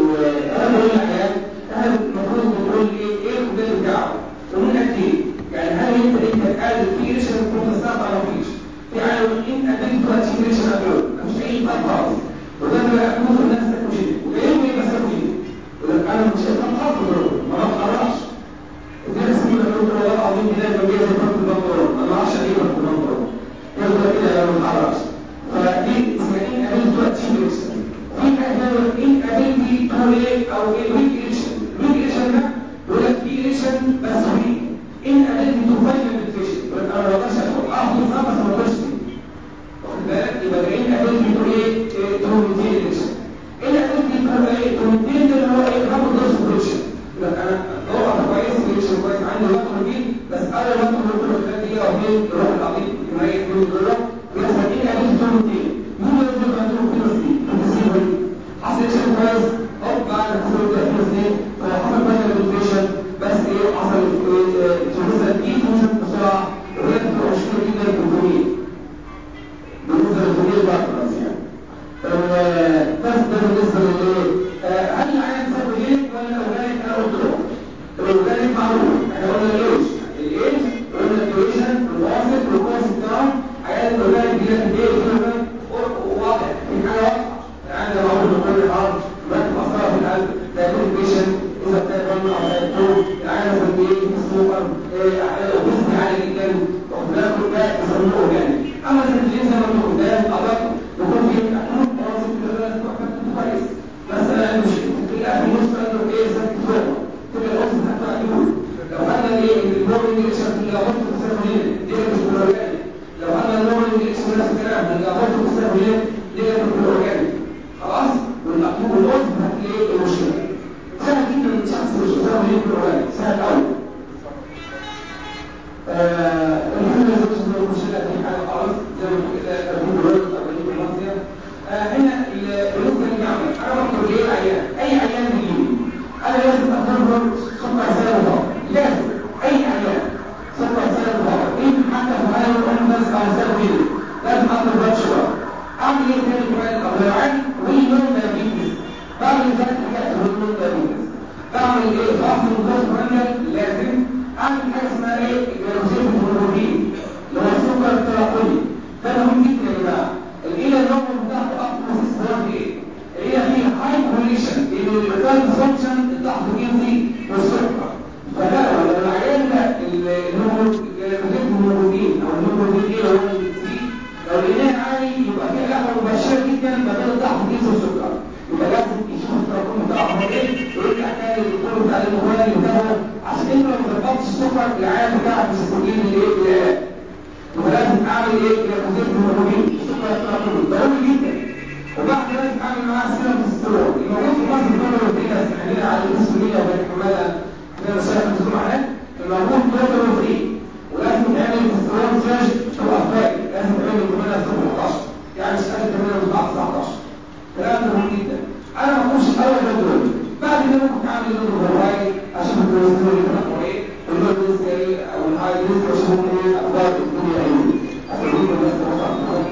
انا بقول للعيان احنا المفروض بنقول ايه ايه الكودات بتاعه ومن اكيد يعني هل انت انت قاعد في ريشن بروتستات ولا مفيش في عالم ان اديت تاتش ريشن ابيض مش اي فرق خالص وده بقى يكون الناس تاكل وجايين لي بس اكل يقول لك انا مش هيفهم خالص ما بتحركش ودي اسمه لما يقول والله العظيم بلاد ما جايه فرق البنطلون انا ما اعرفش ايه فرق البنطلون يفضل كده لو ما بتحركش فدي اسمها ان اديت تاتش ريشن في حاجه ان اديت تولي او ايه ويك ريشن ويك ريشن ده يقول لك في ريشن بس ويك ان اديت تو فاينل ديفيشن يقول لك انا ما اقدرش ادخل اخد نفس ما اقدرش واخد بالك يبقى ان اديت تو ايه تو ريشن ان اديت تو ايه تو اللي هو ايه باخد نص ريشن يقول لك انا اقف كويس ريشن كويس عندي وقت جديد بس انا الوقت اللي كله خلال دقيقه او اثنين يروح العظيم يميز من جوه ويحصل ان اديت تو مين اللي يقدر عنده كيلو دي تسيبه حصل شيء كويس هوب بعد ما حصل ده كيلو دي فحصل بقى الديفيشن بس ايه حصل تنزل ايد تنزل بسرعه وهي بتبقى مشكله جدا في الجميل بالنسبه للجميل بقى خلاص يعني بس ده بالنسبه للايه هل العيان سابوجين ولا اورجانيك انا قلت لهم الاورجانيك معروف احنا قلنا الايج الايج قلنا الديوريشن والواصل اعمل ايه فحص الجلوكوز برانيال لازم اعمل حاجه اسمها ايه الجلوكوز الهرمونين اللي هو السكر التراكمي ده مهم جدا يا جماعه الإله النمو بتاعته أقوى في ايه؟ هي فيه هاي كوريشن بين المثال فانكشن الضغط الجنسي والسكر فلا لو العيان ده النمو الهرمونين او الهرمونين ايه هو سي لو لقيناه عالي يبقى في علاقه مباشره جدا ما بين الضغط الجنسي والسكر يبقى لازم يشوف التراكم بتاعه هو ايه ويرجع تاني للدكتور بتاع المهني بتاعه عشان انت لو ما ظبطتش السكر العيان بتاعك مش هتجيب الايه بالعلاج ولازم اعمل ايه جلوكوز الهرمونين السكر التراكمي ضروري جدا وبعد ذلك اعمل معاه سيرم تسترون الموجود في مصر كله والدنيا سهلين على الانسولين وبين حماده احنا مشايخ مسؤول عنه الموجود كله فري ولازم تعمل تسترون سيرج تبقى فايق لازم تعمل كمان 11 يعني مش لازم تعمل بعد 19 كلام مهم جدا انا ما اقولش اول ده دول بعد كده ممكن اعمل اللون الهواي اشوف الكوليسترول اللي بتاعه ايه اللون الريسكي او الهاي ريسك اشوف ايه اخبار الدنيا ايه اخليكم بس وصلت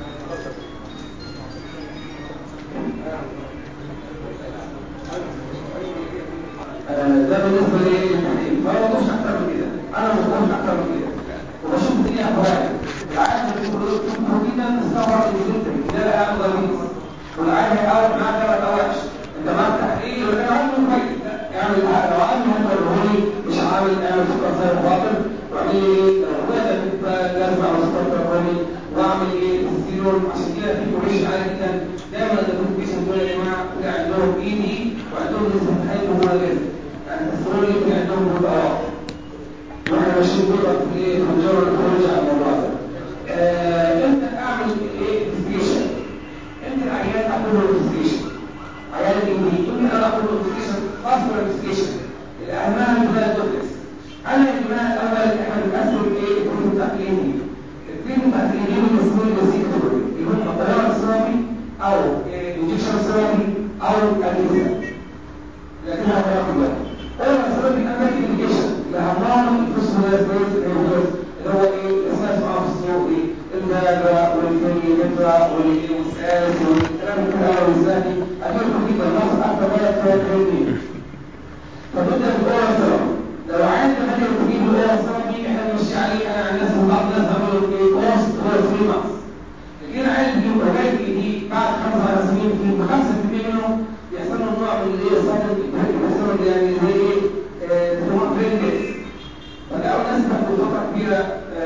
ده بالنسبه للتحليل فهو مش اكتر من كده انا مش مش اكتر من كده وبشوف الدنيا فوائد العادة في البروتين تستوعب الجلوتين ده لا يعمل غليظ والعادة يحاول معاه ثلاث اوحش انت معاك تحليل ولا عامل كويس اعمل لو عامل هذا الرهوني مش عامل اعمل سكر زي الباطل واعمل ايه لو ده لازم اعمل سكر كربوني واعمل ايه تستيرون عشان كده في كوريشن عالي جدا دايما الدكتور بيشن دول يا جماعه اللي عندهم اي دي وعندهم نسبه حياه مهمه جدا التستيرون يمكن عندهم بيبقى واضح واحنا ماشيين بيبقى في ايه في الجو الخارج على الموضوع ده امتى اعمل ايه انفستيجيشن امتى العيان اعمل له انفستيجيشن عيان الاي دي امتى انا اعمل له انفستيجيشن فاصل انفستيجيشن الاهمها الجماعه دوكلس انا يا جماعه الاول احنا بنقسم ايه الكتب بتاعت الاي دي الاثنين بتاعت الاي دي بنقسمهم لسيكتوري اللي هم الطياره الثرابي او انجكشن ثرابي او الادويه لكنها طياره واحد اول ثرابي انا انجكشن لهرمون الفوسفوريس اللي هو ايه اسمها اسمها في السوق ايه الجابا والفينيبرا والاساس والكلام الكلام والزاني اكيد كده الناس اكتر ما يتفاهم فبدا بالاول ثرابي لو عايز تغير تجيب الاول ثرابي احنا بنمشي عليه انا عن ناس بعض الناس عملوا ايه كورس هو 3 مانثs لكن عايز تجيب رجاي دي بعد خمس على سنين في 5% منهم يحصل له نوع من الايه صدر يحصل يعني زي ايه تروما برينجز فلقوا ناس بعد فتره كبيره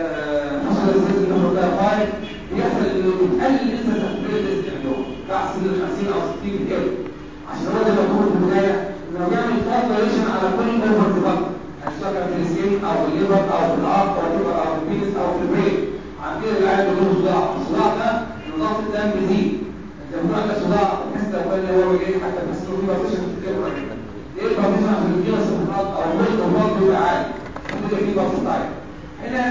حصل الزيت اللي هو ده فايل بيحصل انه بتقلل نسبه البرينجز عندهم بعد سن ال 50 او 60 كده عشان هو زي ما قلت في البدايه انه بيعمل فايبريشن على كل اوفر ديفلوب سواء كان في السكين او في الليفر او في الارض او في او في البينس او في البرين عن كده العيال بيقولوا صداع الصداع ده نظام الدم بيزيد انت بتقول عندك صداع تحس لو كان هو جاي حتى تحس انه في بارتيشن في الكبر ايه البارتيشن في الجنس الفضلات او الوزن الفضل بيبقى عالي كده في بارتيشن عالي هنا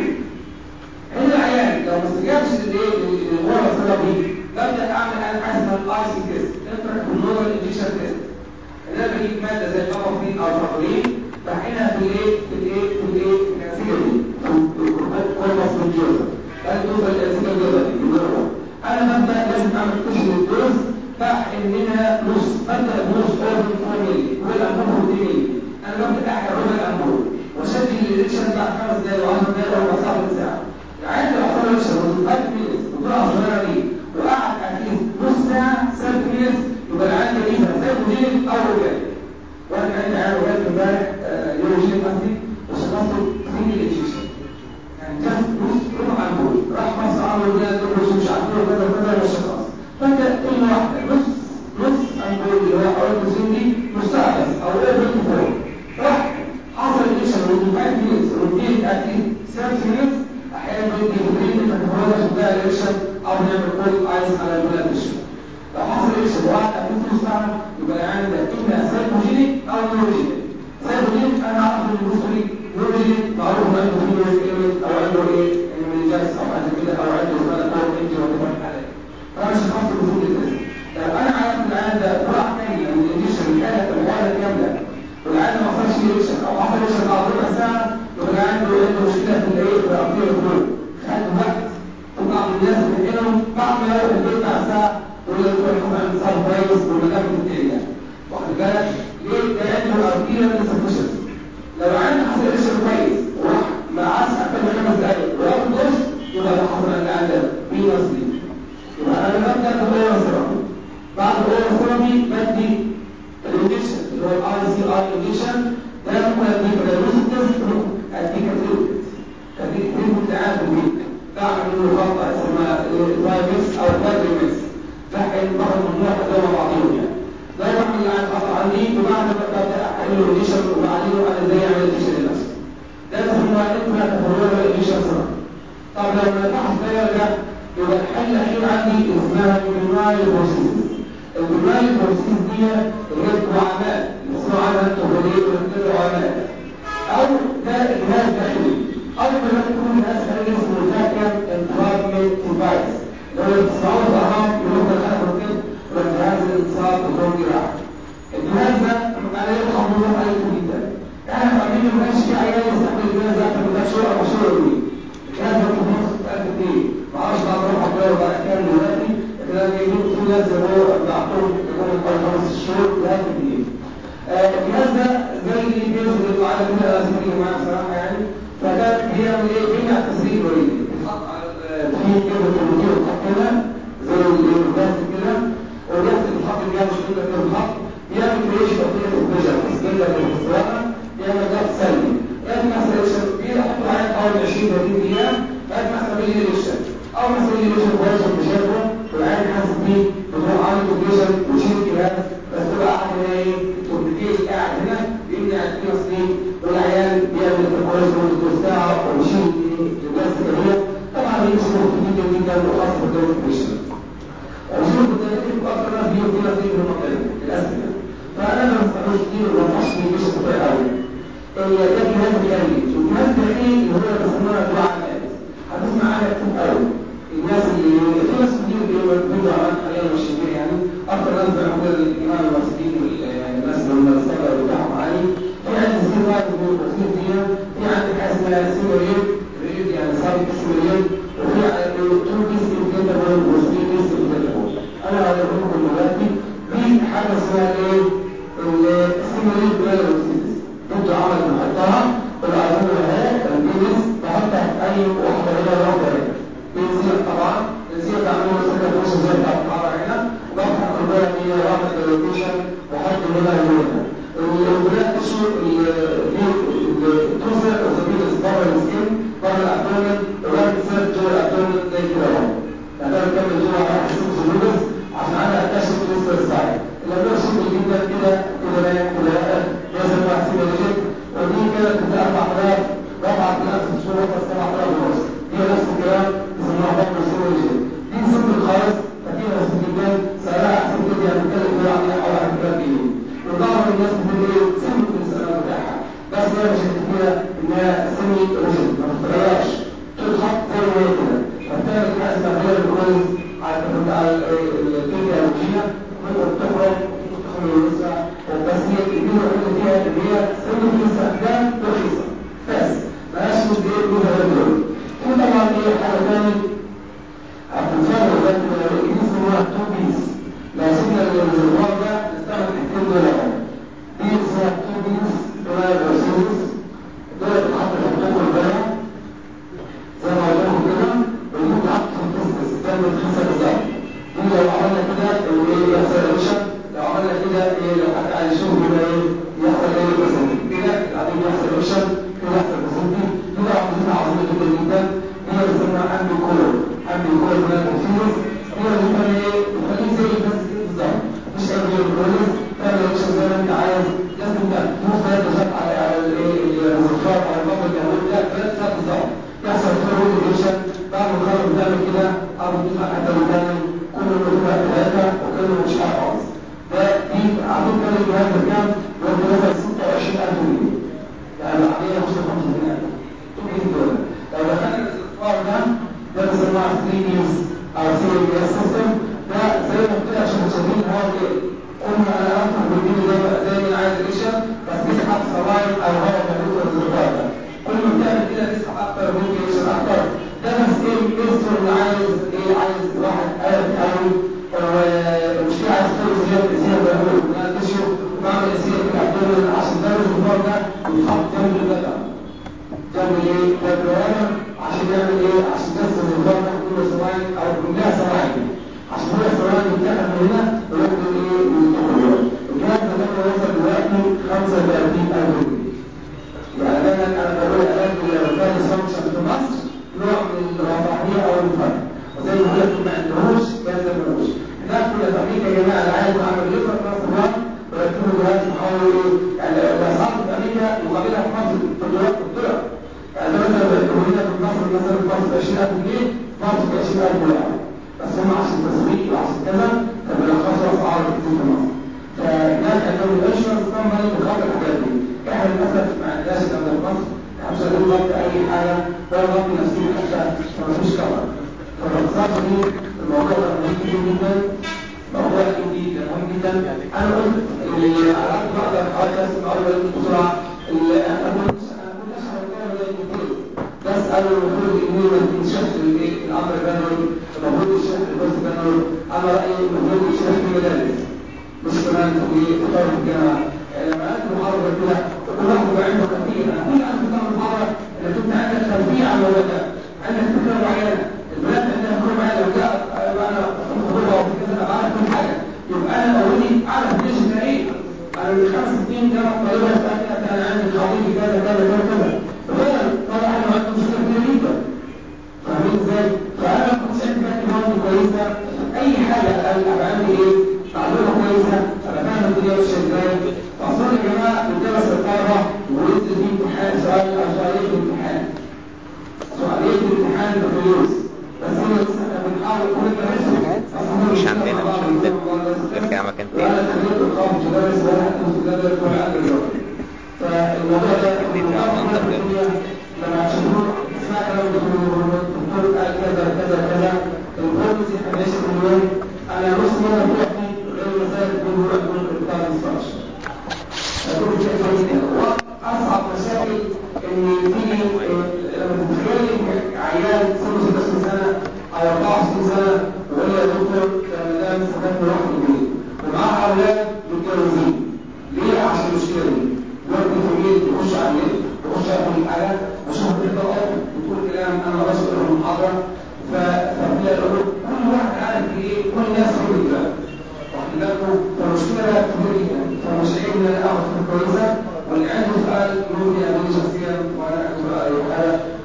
هنا العيان لو ما استجابش للايه للغرة السبب دي ببدا اعمل انا حاجه اسمها الاي سي تيست انتر كولونال انجكشن تيست انا بجيب ماده زي البابافين او الفابرين بحقنها في الايه في الايه في الايه في الانسجه دي كوربس ريجيوزا قال توصل الانسجه الجوزا دي انا ببدا لازم اعمل كشف للدوز بحقن منها نص ببدا بنص اوربن فورميلي والامبول فورميلي انا ببدا احقن ربع الامبول واشد الريكشن بعد خمس دقايق و10 دقايق وربع ساعه ثلث ساعه العيان لو حصل ريكشن وذ 5 مينتس بطريقه صغيره دي وقعد اتليست نص ساعه 7 مينتس يبقى العيان ده ايه زي مدير او رجال وانا عندي عيان رجال امبارح يوروجين قصدي وشخصته سنجل انجكشن يعني جاست نص ربع امبول راح مصر عملوا بلاد دكتور مش عارفين كذا كذا والشخص فانت كلمه واحده نص نص امبول اللي هو حوالي سنجي نصها بس او ايه فور راح حصل انجكشن وذ 5 مينتس روتين اتليست 7 مينتس احيانا بيدي بريد انك هو شغال انجكشن او نعمل كول ايس على البلاد لو حصل انجكشن وقعد قبل نص ساعه يبقى العيان ده اما سايكوجينيك او نيوروجينيك سايكوجينيك انا اعرف ان المصري نيوروجينيك معروف انه عنده فيه او عنده ايه منجاز او حاجه كده او عنده اسمها كور انجي ولا كمان حاجه فانا مش هحط المفروض التست لو انا عارف العيان ده جرعه كامله من الانجكشن كانت المعادله كامله والعيان ما حصلش انجكشن او حصل انجكشن بعد ربع ساعه يبقى العيان عنده عنده مشكله في الايه في الارضيه الفلويد خد وقت وبعض الناس بتحقنهم بعد ما يروح البيت مع ساعه يقول لك يكون عند صار كويس والمدام بتنتهي واخد بالك ليه ده عنده ارضيه عندي وبعد ما ببدا احل له ايديشن وبعلمه انا ازاي اعمل ايديشن لنفسي ده اسمه اسمها تفرغ الايديشن صنع طب لو ما ينفعش الطريقه ده يبقى الحل الاخير عندي اسمها البناي بروسيس البناي بروسيس دي اللي هي الدعامات اللي اسمها عنها التوهيد والدعامات او ده جهاز داخلي او ما تكون جهاز خارجي اسمه الفاكيوم انترابمنت ديفايس اللي هو بتسمعوه الارهاب يقول لك انا كنت والجهاز الانصاب بدون جراحه الجهاز ده انا يدخل منه عليه جدا احنا فاهمين ما كانش في عيال يستعمل الجهاز ده اكتر من ثلاث شهور او شهور وي الجهاز ده في مصر قد ايه ما اعرفش بقى اروح اقراه بقى كام دلوقتي لكن انا جايبين في ناس زي ما هو بعتهم يكونوا حوالي خمس شهور جهاز جديد الجهاز ده زي الجهاز اللي انتوا عارف كده لازم تيجي معاه بصراحه يعني فده بيعمل ايه؟ بيمنع تسريب الوريد بيتحط على في كده كروتين بيتحط كده زي الجهاز كده وبيحصل الخط الجهاز مش كده كده الخط بيعمل كريشن اوف ديت بريشر بيسجل لك الاستراحه بيعمل ضغط سلبي لازم يحصل ريشن بيحط عليك حوالي 20 30 دقيقه لازم يحصل بيه ريشن اول ما يحصل بيه ريشن كويس وانت شايفه والعين حاسس بيه بتروح عامل كونديشن وتشيل الجهاز بس تبقى قاعد هنا ايه التورنيكيت قاعد هنا بيمنع الكيوس دي والعيان بيعمل الكويس والساعه ويشيل الجهاز كده طبعا دي مش جدا جدا وخاصه في الدوري الكويشن وشوف التاريخ اكتر ناس بيجوا فينا زي المقالب للاسف يعني فانا ما بستعملش كتير وما بنفعش في الجيش كتير قوي ده جهاز خارجي والجهاز الداخلي اللي هو بيسموها دعاء الناس هتسمع عنها كتير قوي الناس اللي في ناس كتير بيقولوا عن حاليا ماشيين يعني اكتر ناس بيعملوا كده الامام المسلمين والناس اللي هم السبب بتاعهم عالي في عندي سي واحد بيقولوا دي في عندي حاجه اسمها سيموريل ريد يعني سابق سيموريل وفي تو بيس انترفال وثري بيس انترفال انا هقول لكم دلوقتي دي حاجه اسمها ايه السيموليت بيلوسيس انتوا عمل بنحطها والعزيمه اهي البيلس بحطها في اي واحده هنا واحده هنا بنزيل طبعا بنزيل بعمله سكه بوش زي بتاع الحاره هنا وبفتح البلد هنا واعمل ديلوكيشن واحط هنا هنا البلاد تشو التوزر وزميل بره السكين بره الابدومن ورايت سيرف جوه الابدومن زي كده اهو يعني انا بكمل جوه على حسب الزلوبس عشان انا اكتشف توستر سايد لما شغل جدا كده كده باين كده لازم احسب الجيب ودي كده بتبقى 4000 4000 في الشهر 7000 ونص دي نفس الكلام بيسموها بطن شغل الجيب دي سمبل خالص فكده بسيط جدا سعرها احسن جدا يعني بتكلم كده عن حوالي 1000 جنيه وطبعا الناس بتقول ايه سمبل في السنه بتاعها بس هي مش كده انها سمي رجل ما بتتغيرش تتحط زي ما هي كده فبتعمل حاجه اسمها غير كويس على الكيميائيه وبتخرج وتدخل الوسع بس هي الكبيره اللي فيها اللي هي سن في استخدام رخيصه بس مالهاش مدير منها غير دول في طبعا ايه حاجه ثانيه هتتفرج ده الانجليزي هو تو بيس لو سيبنا الزرار ده نستعمل الاثنين دول اهو دي اسمها تو بيس ولا برسيس دول بتحط في الطوب البيع زي ما قلت لكم كده ودي بتحط في البيزنس زي ما الخمسه بالظبط دي لو عملنا كده ايه يحصل ريشن لو عملنا كده ايه لو حد عايز يشوف كده ايه يحصل ايه بسنتي كده بعدين يحصل ريشن كده يحصل بسنتي كده عظيمه عظيمه جدا جدا دي بنسميها امبي كولر امبي كولر ده كونفيوز دي بنسميها ايه بتخليك زي الناس بالظبط مش امبي كولر تعمل ريشن زي ما انت عايز لازم تدوس ثلاث دفعات على على الايه الرزقات على البطن الجوي ده ثلاث ساعات بالظبط يحصل فيه ريشن بعد ما تخرج تعمل كده او تدفع حتى مكان كل ما تبقى ثلاثة وكل مش حاجة خالص ده دي عارفين كان الجهاز بكام؟ الامر جنرال المفروض الشيخ البوست جنرال انا رايي المفروض الشيخ في مدارس مش كمان في طالب الجامعه لما قلت محاضره كده كل واحد يبقى عنده خلفيه انا كل انا كنت محاضره انك انت عندك خلفيه عن الولاء عندك فكره معينه البنات عندها فكره معينه لو جاء يبقى انا خطوبه وفي كذا ابقى عارف كل حاجه يبقى انا اوريدي اعرف ليش انا ايه انا من خمس سنين جامعه طالبه سالتها كان عندي خطيبي كذا كذا كذا كذا ففعلا طلع انه عنده مشكله كبيره جدا فاهمين ازاي؟ فانا ما كنتش عندي فكره برضه كويسه اي حاجه ابقى عندي ايه؟ معلومه كويسه ابقى فاهم الدنيا ماشيه ازاي اصلا يا جماعه بندرس الطلبه وننزل في امتحان سؤال او سؤالين في الامتحان سؤالين في الامتحان بفلوس بس هو لسه احنا بنحاول كل درس مش عندنا مش عندنا في الجامعة كان تاني وانا خليته الخوف مدرس ولا مدرس ولا اقدر فالموضوع ده لما تشوفوا اسمع كلام الدكتور الدكتور قال كذا كذا كذا البوليسي 11 مليون انا نص مره بروحي غير مسائل الجمهور يكون بتاع الانستراكشن اصعب مشاكل ان تيجي لما تتخيلي عيان سنه 16 سنه او 24 سنه ويقول لي يا دكتور ده مدام سكنت لوحدي البيت ومعاها اولاد متجوزين ليه عشان المشكله دي وقت الفيلم تخش على النت تخش على كل حاجه وشوف القراءات وتقول كلام انا ما بشكر المحاضره فتلاقي كل واحد عارف ايه كل الناس حلوه دلوقتي واخد بالكم فالمشكله بقى كبيره جدا فمش عيب ان انا اخد فكره كويسه واللي عنده سؤال ممكن يقابلني شخصيا وانا عنده سؤال اي حاجه